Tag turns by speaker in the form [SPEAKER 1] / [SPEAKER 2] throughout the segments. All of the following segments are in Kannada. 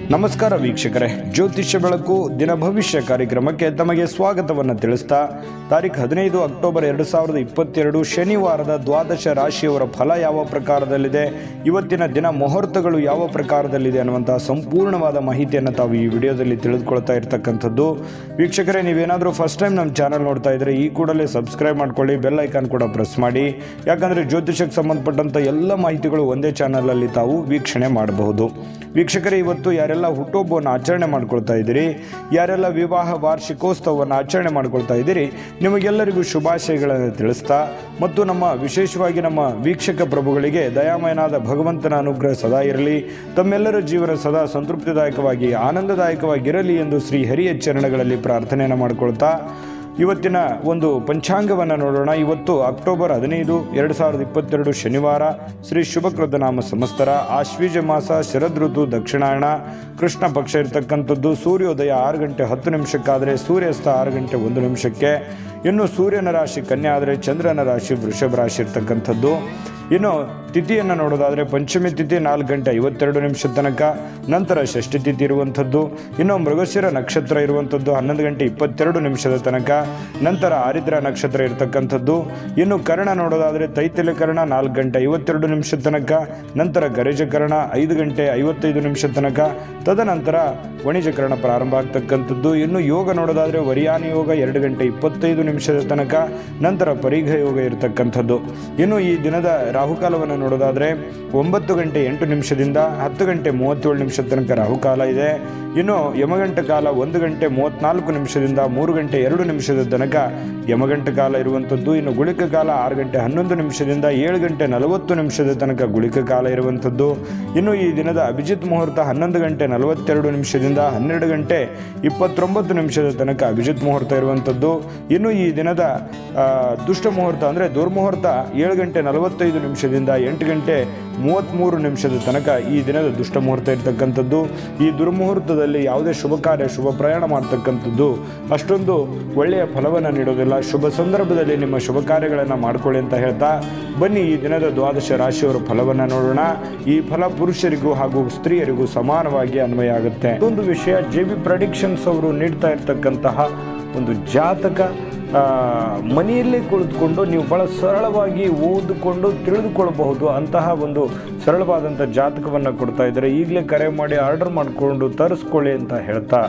[SPEAKER 1] ನಮಸ್ಕಾರ ವೀಕ್ಷಕರೇ ಜ್ಯೋತಿಷ್ಯ ಬೆಳಕು ದಿನ ಭವಿಷ್ಯ ಕಾರ್ಯಕ್ರಮಕ್ಕೆ ತಮಗೆ ಸ್ವಾಗತವನ್ನು ತಿಳಿಸ್ತಾ ತಾರೀಖು ಹದಿನೈದು ಅಕ್ಟೋಬರ್ ಎರಡು ಸಾವಿರದ ಇಪ್ಪತ್ತೆರಡು ಶನಿವಾರದ ದ್ವಾದಶ ರಾಶಿಯವರ ಫಲ ಯಾವ ಪ್ರಕಾರದಲ್ಲಿದೆ ಇವತ್ತಿನ ದಿನ ಮುಹೂರ್ತಗಳು ಯಾವ ಪ್ರಕಾರದಲ್ಲಿದೆ ಅನ್ನುವಂತಹ ಸಂಪೂರ್ಣವಾದ ಮಾಹಿತಿಯನ್ನು ತಾವು ಈ ವಿಡಿಯೋದಲ್ಲಿ ತಿಳಿದುಕೊಳ್ತಾ ಇರ್ತಕ್ಕಂಥದ್ದು ವೀಕ್ಷಕರೇ ನೀವೇನಾದರೂ ಫಸ್ಟ್ ಟೈಮ್ ನಮ್ಮ ಚಾನಲ್ ನೋಡ್ತಾ ಇದ್ರೆ ಈ ಕೂಡಲೇ ಸಬ್ಸ್ಕ್ರೈಬ್ ಮಾಡ್ಕೊಳ್ಳಿ ಬೆಲ್ ಐಕಾನ್ ಕೂಡ ಪ್ರೆಸ್ ಮಾಡಿ ಯಾಕಂದರೆ ಜ್ಯೋತಿಷಕ್ಕೆ ಸಂಬಂಧಪಟ್ಟಂಥ ಎಲ್ಲ ಮಾಹಿತಿಗಳು ಒಂದೇ ಚಾನಲಲ್ಲಿ ತಾವು ವೀಕ್ಷಣೆ ಮಾಡಬಹುದು ವೀಕ್ಷಕರೇ ಇವತ್ತು ಯಾರೆಲ್ಲ ಹುಟ್ಟುಹಬ್ಬವನ್ನು ಆಚರಣೆ ಮಾಡ್ಕೊಳ್ತಾ ಇದ್ದೀರಿ ಯಾರೆಲ್ಲ ವಿವಾಹ ವಾರ್ಷಿಕೋತ್ಸವವನ್ನು ಆಚರಣೆ ಮಾಡ್ಕೊಳ್ತಾ ಇದ್ದೀರಿ ನಿಮಗೆಲ್ಲರಿಗೂ ಶುಭಾಶಯಗಳನ್ನು ತಿಳಿಸ್ತಾ ಮತ್ತು ನಮ್ಮ ವಿಶೇಷವಾಗಿ ನಮ್ಮ ವೀಕ್ಷಕ ಪ್ರಭುಗಳಿಗೆ ದಯಾಮಯನಾದ ಭಗವಂತನ ಅನುಗ್ರಹ ಸದಾ ಇರಲಿ ತಮ್ಮೆಲ್ಲರ ಜೀವನ ಸದಾ ಸಂತೃಪ್ತಿದಾಯಕವಾಗಿ ಆನಂದದಾಯಕವಾಗಿರಲಿ ಎಂದು ಶ್ರೀ ಹರಿಯ ಚರಣಗಳಲ್ಲಿ ಪ್ರಾರ್ಥನೆಯನ್ನು ಮಾಡಿಕೊಳ್ತಾ ಇವತ್ತಿನ ಒಂದು ಪಂಚಾಂಗವನ್ನು ನೋಡೋಣ ಇವತ್ತು ಅಕ್ಟೋಬರ್ ಹದಿನೈದು ಎರಡು ಸಾವಿರದ ಇಪ್ಪತ್ತೆರಡು ಶನಿವಾರ ಶ್ರೀ ಶುಭಕೃತ ನಾಮ ಸಂವತ್ಸರ ಆಶ್ವೀಜ ಮಾಸ ಶರದ್ ಋತು ದಕ್ಷಿಣಾಯಣ ಕೃಷ್ಣ ಪಕ್ಷ ಇರತಕ್ಕಂಥದ್ದು ಸೂರ್ಯೋದಯ ಆರು ಗಂಟೆ ಹತ್ತು ನಿಮಿಷಕ್ಕಾದರೆ ಸೂರ್ಯಾಸ್ತ ಆರು ಗಂಟೆ ಒಂದು ನಿಮಿಷಕ್ಕೆ ಇನ್ನು ಸೂರ್ಯನ ರಾಶಿ ಕನ್ಯಾ ಆದರೆ ಚಂದ್ರನ ರಾಶಿ ವೃಷಭ ರಾಶಿ ಇರ್ತಕ್ಕಂಥದ್ದು ಇನ್ನು ತಿಥಿಯನ್ನು ನೋಡೋದಾದರೆ ಪಂಚಮಿ ತಿಥಿ ನಾಲ್ಕು ಗಂಟೆ ಐವತ್ತೆರಡು ನಿಮಿಷದ ತನಕ ನಂತರ ಷಷ್ಠಿ ತಿಥಿ ಇರುವಂಥದ್ದು ಇನ್ನು ಮೃಗಶಿರ ನಕ್ಷತ್ರ ಇರುವಂಥದ್ದು ಹನ್ನೊಂದು ಗಂಟೆ ಇಪ್ಪತ್ತೆರಡು ನಿಮಿಷದ ತನಕ ನಂತರ ಆರಿದ್ರ ನಕ್ಷತ್ರ ಇರತಕ್ಕಂಥದ್ದು ಇನ್ನು ಕರ್ಣ ನೋಡೋದಾದರೆ ತೈತಿಲ ಕರ್ಣ ನಾಲ್ಕು ಗಂಟೆ ಐವತ್ತೆರಡು ನಿಮಿಷದ ತನಕ ನಂತರ ಗರಿಜಕರ್ಣ ಐದು ಗಂಟೆ ಐವತ್ತೈದು ನಿಮಿಷದ ತನಕ ತದನಂತರ ವಣಿಜಕರಣ ಪ್ರಾರಂಭ ಆಗ್ತಕ್ಕಂಥದ್ದು ಇನ್ನು ಯೋಗ ನೋಡೋದಾದರೆ ವರಿಯಾನಿ ಯೋಗ ಎರಡು ಗಂಟೆ ಇಪ್ಪತ್ತೈದು ನಿಮಿಷದ ತನಕ ನಂತರ ಪರೀಘ ಯೋಗ ಇರತಕ್ಕಂಥದ್ದು ಇನ್ನು ಈ ದಿನದ ರಾಹುಕಾಲವನ್ನು ನೋಡೋದಾದರೆ ಒಂಬತ್ತು ಗಂಟೆ ಎಂಟು ನಿಮಿಷದಿಂದ ಹತ್ತು ಗಂಟೆ ಮೂವತ್ತೇಳು ನಿಮಿಷದ ತನಕ ರಾಹುಕಾಲ ಇದೆ ಇನ್ನು ಯಮಗಂಟ ಕಾಲ ಒಂದು ಗಂಟೆ ಮೂವತ್ತ್ನಾಲ್ಕು ನಿಮಿಷದಿಂದ ಮೂರು ಗಂಟೆ ಎರಡು ನಿಮಿಷದ ತನಕ ಯಮಗಂಟ ಕಾಲ ಇರುವಂಥದ್ದು ಇನ್ನು ಗುಳಿಕ ಕಾಲ ಆರು ಗಂಟೆ ಹನ್ನೊಂದು ನಿಮಿಷದಿಂದ ಏಳು ಗಂಟೆ ನಲವತ್ತು ನಿಮಿಷದ ತನಕ ಗುಳಿಕ ಕಾಲ ಇರುವಂಥದ್ದು ಇನ್ನು ಈ ದಿನದ ಅಭಿಜಿತ್ ಮುಹೂರ್ತ ಹನ್ನೊಂದು ಗಂಟೆ ನಲವತ್ತೆರಡು ನಿಮಿಷದಿಂದ ಹನ್ನೆರಡು ಗಂಟೆ ಇಪ್ಪತ್ತೊಂಬತ್ತು ನಿಮಿಷದ ತನಕ ಅಭಿಜಿತ್ ಮುಹೂರ್ತ ಇರುವಂಥದ್ದು ಇನ್ನು ಈ ದಿನದ ಆ, ದುಷ್ಟ ಮುಹೂರ್ತ ಅಂದರೆ ದುರ್ಮುಹೂರ್ತ ಏಳು ಗಂಟೆ ನಲವತ್ತೈದು ನಿಮಿಷದಿಂದ ಎಂಟು ಗಂಟೆ ಮೂವತ್ತ್ಮೂರು ನಿಮಿಷದ ತನಕ ಈ ದಿನದ ದುಷ್ಟ ಮುಹೂರ್ತ ಇರ್ತಕ್ಕಂಥದ್ದು ಈ ದುರ್ಮುಹೂರ್ತದಲ್ಲಿ ಯಾವುದೇ ಶುಭ ಕಾರ್ಯ ಶುಭ ಪ್ರಯಾಣ ಮಾಡ್ತಕ್ಕಂಥದ್ದು ಅಷ್ಟೊಂದು ಒಳ್ಳೆಯ ಫಲವನ್ನು ನೀಡೋದಿಲ್ಲ ಶುಭ ಸಂದರ್ಭದಲ್ಲಿ ನಿಮ್ಮ ಶುಭ ಕಾರ್ಯಗಳನ್ನು ಮಾಡ್ಕೊಳ್ಳಿ ಅಂತ ಹೇಳ್ತಾ ಬನ್ನಿ ಈ ದಿನದ ದ್ವಾದಶ ರಾಶಿಯವರ ಫಲವನ್ನು ನೋಡೋಣ ಈ ಫಲ ಪುರುಷರಿಗೂ ಹಾಗೂ ಸ್ತ್ರೀಯರಿಗೂ ಸಮಾನವಾಗಿ ಅನ್ವಯ ಆಗುತ್ತೆ ಒಂದು ವಿಷಯ ಜೆ ಬಿ ಪ್ರಡಿಕ್ಷನ್ಸ್ ಅವರು ನೀಡ್ತಾ ಇರ್ತಕ್ಕಂತಹ ಒಂದು ಜಾತಕ ಆ, ಮನೆಯಲ್ಲೇ ಕುಳಿತುಕೊಂಡು ನೀವು ಬಹಳ ಸರಳವಾಗಿ ಓದಿಕೊಂಡು ತಿಳಿದುಕೊಳ್ಳಬಹುದು ಅಂತಹ ಒಂದು ಸರಳವಾದಂಥ ಜಾತಕವನ್ನು ಕೊಡ್ತಾ ಇದ್ದಾರೆ ಈಗಲೇ ಕರೆ ಮಾಡಿ ಆರ್ಡರ್ ಮಾಡಿಕೊಂಡು ತರಿಸ್ಕೊಳ್ಳಿ ಅಂತ ಹೇಳ್ತಾ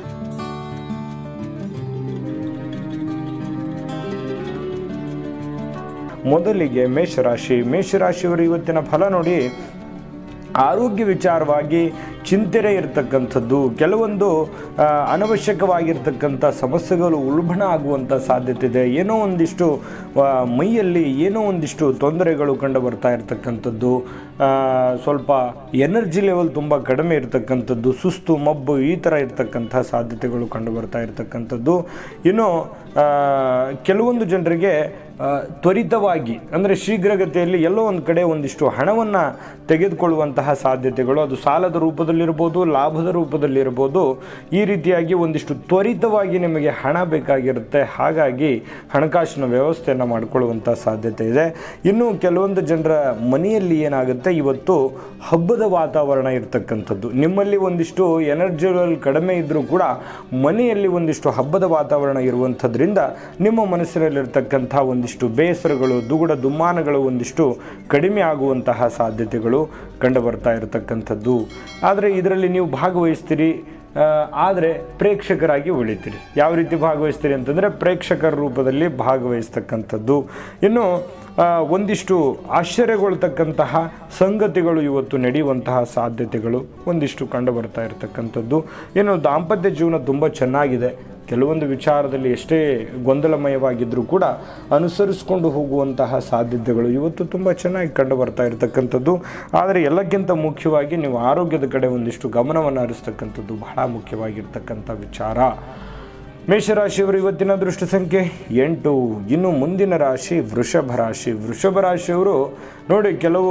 [SPEAKER 1] ಮೊದಲಿಗೆ ಮೇಷರಾಶಿ ಮೇಷರಾಶಿಯವರು ಇವತ್ತಿನ ಫಲ ನೋಡಿ ಆರೋಗ್ಯ ವಿಚಾರವಾಗಿ ಚಿಂತನೆ ಇರತಕ್ಕಂಥದ್ದು ಕೆಲವೊಂದು ಆ, ಅನವಶ್ಯಕವಾಗಿರ್ತಕ್ಕಂಥ ಸಮಸ್ಯೆಗಳು ಉಲ್ಬಣ ಆಗುವಂಥ ಸಾಧ್ಯತೆ ಇದೆ ಏನೋ ಒಂದಿಷ್ಟು ಆ, ಮೈಯಲ್ಲಿ ಏನೋ ಒಂದಿಷ್ಟು ತೊಂದರೆಗಳು ಕಂಡು ಬರ್ತಾ ಇರತಕ್ಕಂಥದ್ದು ಆ, ಸ್ವಲ್ಪ ಎನರ್ಜಿ ಲೆವೆಲ್ ತುಂಬ ಕಡಿಮೆ ಇರತಕ್ಕಂಥದ್ದು ಸುಸ್ತು ಮಬ್ಬು ಈ ಥರ ಇರತಕ್ಕಂಥ ಸಾಧ್ಯತೆಗಳು ಕಂಡು ಬರ್ತಾ ಇರತಕ್ಕಂಥದ್ದು ಇನ್ನು ಆ, ಕೆಲವೊಂದು ಜನರಿಗೆ ಆ, ತ್ವರಿತವಾಗಿ ಅಂದರೆ ಶೀಘ್ರಗತಿಯಲ್ಲಿ ಎಲ್ಲೋ ಒಂದು ಕಡೆ ಒಂದಿಷ್ಟು ಹಣವನ್ನು ತೆಗೆದುಕೊಳ್ಳುವಂತಹ ಸಾಧ್ಯತೆಗಳು ಅದು ಸಾಲದ ರೂಪದಲ್ಲಿರ್ಬೋದು ಲಾಭದ ರೂಪದಲ್ಲಿರ್ಬೋದು ಈ ರೀತಿಯಾಗಿ ಒಂದಿಷ್ಟು ತ್ವರಿತವಾಗಿ ನಿಮಗೆ ಹಣ ಬೇಕಾಗಿರುತ್ತೆ ಹಾಗಾಗಿ ಹಣಕಾಸಿನ ವ್ಯವಸ್ಥೆಯನ್ನು ಮಾಡಿಕೊಳ್ಳುವಂಥ ಸಾಧ್ಯತೆ ಇದೆ ಇನ್ನು ಕೆಲವೊಂದು ಜನರ ಮನೆಯಲ್ಲಿ ಏನಾಗುತ್ತೆ ಇವತ್ತು ಹಬ್ಬದ ವಾತಾವರಣ ಇರತಕ್ಕಂಥದ್ದು ನಿಮ್ಮಲ್ಲಿ ಒಂದಿಷ್ಟು ಎನರ್ಜಿ ಲೆವೆಲ್ ಕಡಿಮೆ ಇದ್ದರೂ ಕೂಡ ಮನೆಯಲ್ಲಿ ಒಂದಿಷ್ಟು ಹಬ್ಬದ ವಾತಾವರಣ ಇರುವಂಥದ್ರಿಂದ ನಿಮ್ಮ ಮನಸ್ಸಿನಲ್ಲಿರ್ತಕ್ಕಂಥ ಒಂದಿಷ್ಟು ಬೇಸರಗಳು ದುಗುಡ ದುಮ್ಮಾನಗಳು ಒಂದಿಷ್ಟು ಕಡಿಮೆ ಆಗುವಂತಹ ಸಾಧ್ಯತೆಗಳು ಕಂಡು ಬರ್ತಾ ಇರತಕ್ಕಂಥದ್ದು ಆದರೆ ಇದರಲ್ಲಿ ನೀವು ಭಾಗವಹಿಸ್ತೀರಿ ಆದರೆ ಪ್ರೇಕ್ಷಕರಾಗಿ ಉಳಿತೀರಿ ಯಾವ ರೀತಿ ಭಾಗವಹಿಸ್ತೀರಿ ಅಂತಂದರೆ ಪ್ರೇಕ್ಷಕರ ರೂಪದಲ್ಲಿ ಭಾಗವಹಿಸ್ತಕ್ಕಂಥದ್ದು ಇನ್ನು ಆ, ಒಂದಿಷ್ಟು ಆಶ್ಚರ್ಯಗೊಳ್ತಕ್ಕಂತಹ ಸಂಗತಿಗಳು ಇವತ್ತು ನಡೆಯುವಂತಹ ಸಾಧ್ಯತೆಗಳು ಒಂದಿಷ್ಟು ಕಂಡು ಬರ್ತಾ ಇರತಕ್ಕಂಥದ್ದು ಇನ್ನು ದಾಂಪತ್ಯ ಜೀವನ ತುಂಬ ಚೆನ್ನಾಗಿದೆ ಕೆಲವೊಂದು ವಿಚಾರದಲ್ಲಿ ಎಷ್ಟೇ ಗೊಂದಲಮಯವಾಗಿದ್ದರೂ ಕೂಡ ಅನುಸರಿಸಿಕೊಂಡು ಹೋಗುವಂತಹ ಸಾಧ್ಯತೆಗಳು ಇವತ್ತು ತುಂಬ ಚೆನ್ನಾಗಿ ಕಂಡು ಬರ್ತಾ ಇರತಕ್ಕಂಥದ್ದು ಆದರೆ ಎಲ್ಲಕ್ಕಿಂತ ಮುಖ್ಯವಾಗಿ ನೀವು ಆರೋಗ್ಯದ ಕಡೆ ಒಂದಿಷ್ಟು ಗಮನವನ್ನು ಹರಿಸ್ತಕ್ಕಂಥದ್ದು ಬಹಳ ಮುಖ್ಯವಾಗಿರ್ತಕ್ಕಂಥ ವಿಚಾರ ಮೇಷರಾಶಿಯವರು ಇವತ್ತಿನ ದೃಷ್ಟ ಸಂಖ್ಯೆ ಎಂಟು ಇನ್ನು ಮುಂದಿನ ರಾಶಿ ವೃಷಭ ರಾಶಿ ವೃಷಭ ರಾಶಿಯವರು ನೋಡಿ ಕೆಲವು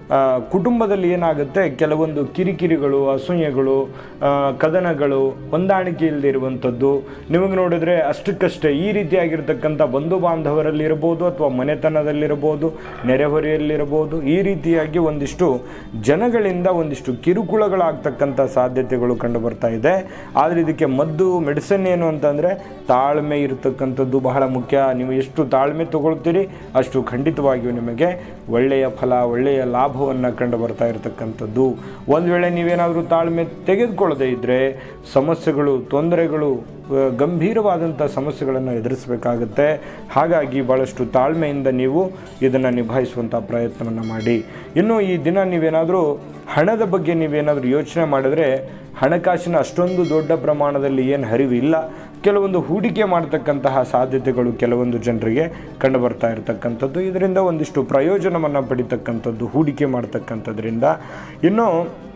[SPEAKER 1] ಆ, ಕುಟುಂಬದಲ್ಲಿ ಏನಾಗುತ್ತೆ ಕೆಲವೊಂದು ಕಿರಿಕಿರಿಗಳು ಅಸೂಯೆಗಳು ಆ, ಕದನಗಳು ಹೊಂದಾಣಿಕೆ ಇಲ್ಲದೆ ಇರುವಂಥದ್ದು ನಿಮಗೆ ನೋಡಿದ್ರೆ ಅಷ್ಟಕ್ಕಷ್ಟೇ ಈ ರೀತಿಯಾಗಿರ್ತಕ್ಕಂಥ ಬಂಧು ಬಾಂಧವರಲ್ಲಿರ್ಬೋದು ಅಥವಾ ಮನೆತನದಲ್ಲಿರ್ಬೋದು ನೆರೆಹೊರೆಯಲ್ಲಿರ್ಬೋದು ಈ ರೀತಿಯಾಗಿ ಒಂದಿಷ್ಟು ಜನಗಳಿಂದ ಒಂದಿಷ್ಟು ಕಿರುಕುಳಗಳಾಗ್ತಕ್ಕಂಥ ಸಾಧ್ಯತೆಗಳು ಕಂಡು ಬರ್ತಾ ಇದೆ ಆದರೆ ಇದಕ್ಕೆ ಮದ್ದು ಮೆಡಿಸಿನ್ ಏನು ಅಂತಂದರೆ ತಾಳ್ಮೆ ಇರತಕ್ಕಂಥದ್ದು ಬಹಳ ಮುಖ್ಯ ನೀವು ಎಷ್ಟು ತಾಳ್ಮೆ ತಗೊಳ್ತೀರಿ ಅಷ್ಟು ಖಂಡಿತವಾಗಿಯೂ ನಿಮಗೆ ಒಳ್ಳೆಯ ಫಲ ಒಳ್ಳೆಯ ಲಾಭವನ್ನು ಕಂಡು ಬರ್ತಾ ಇರತಕ್ಕಂಥದ್ದು ಒಂದು ವೇಳೆ ನೀವೇನಾದರೂ ತಾಳ್ಮೆ ತೆಗೆದುಕೊಳ್ಳದೆ ಇದ್ದರೆ ಸಮಸ್ಯೆಗಳು ತೊಂದರೆಗಳು ಆ, ಗಂಭೀರವಾದಂಥ ಸಮಸ್ಯೆಗಳನ್ನು ಎದುರಿಸಬೇಕಾಗುತ್ತೆ ಹಾಗಾಗಿ ಭಾಳಷ್ಟು ತಾಳ್ಮೆಯಿಂದ ನೀವು ಇದನ್ನು ನಿಭಾಯಿಸುವಂಥ ಪ್ರಯತ್ನವನ್ನು ಮಾಡಿ ಇನ್ನು ಈ ದಿನ ನೀವೇನಾದರೂ ಹಣದ ಬಗ್ಗೆ ನೀವೇನಾದರೂ ಯೋಚನೆ ಮಾಡಿದ್ರೆ ಹಣಕಾಸಿನ ಅಷ್ಟೊಂದು ದೊಡ್ಡ ಪ್ರಮಾಣದಲ್ಲಿ ಏನು ಹರಿವು ಇಲ್ಲ ಕೆಲವೊಂದು ಹೂಡಿಕೆ ಮಾಡ್ತಕ್ಕಂತಹ ಸಾಧ್ಯತೆಗಳು ಕೆಲವೊಂದು ಜನರಿಗೆ ಕಂಡು ಬರ್ತಾ ಇರತಕ್ಕಂಥದ್ದು ಇದರಿಂದ ಒಂದಿಷ್ಟು ಪ್ರಯೋಜನವನ್ನು ಪಡಿತಕ್ಕಂಥದ್ದು ಹೂಡಿಕೆ ಮಾಡ್ತಕ್ಕಂಥದ್ರಿಂದ ಇನ್ನು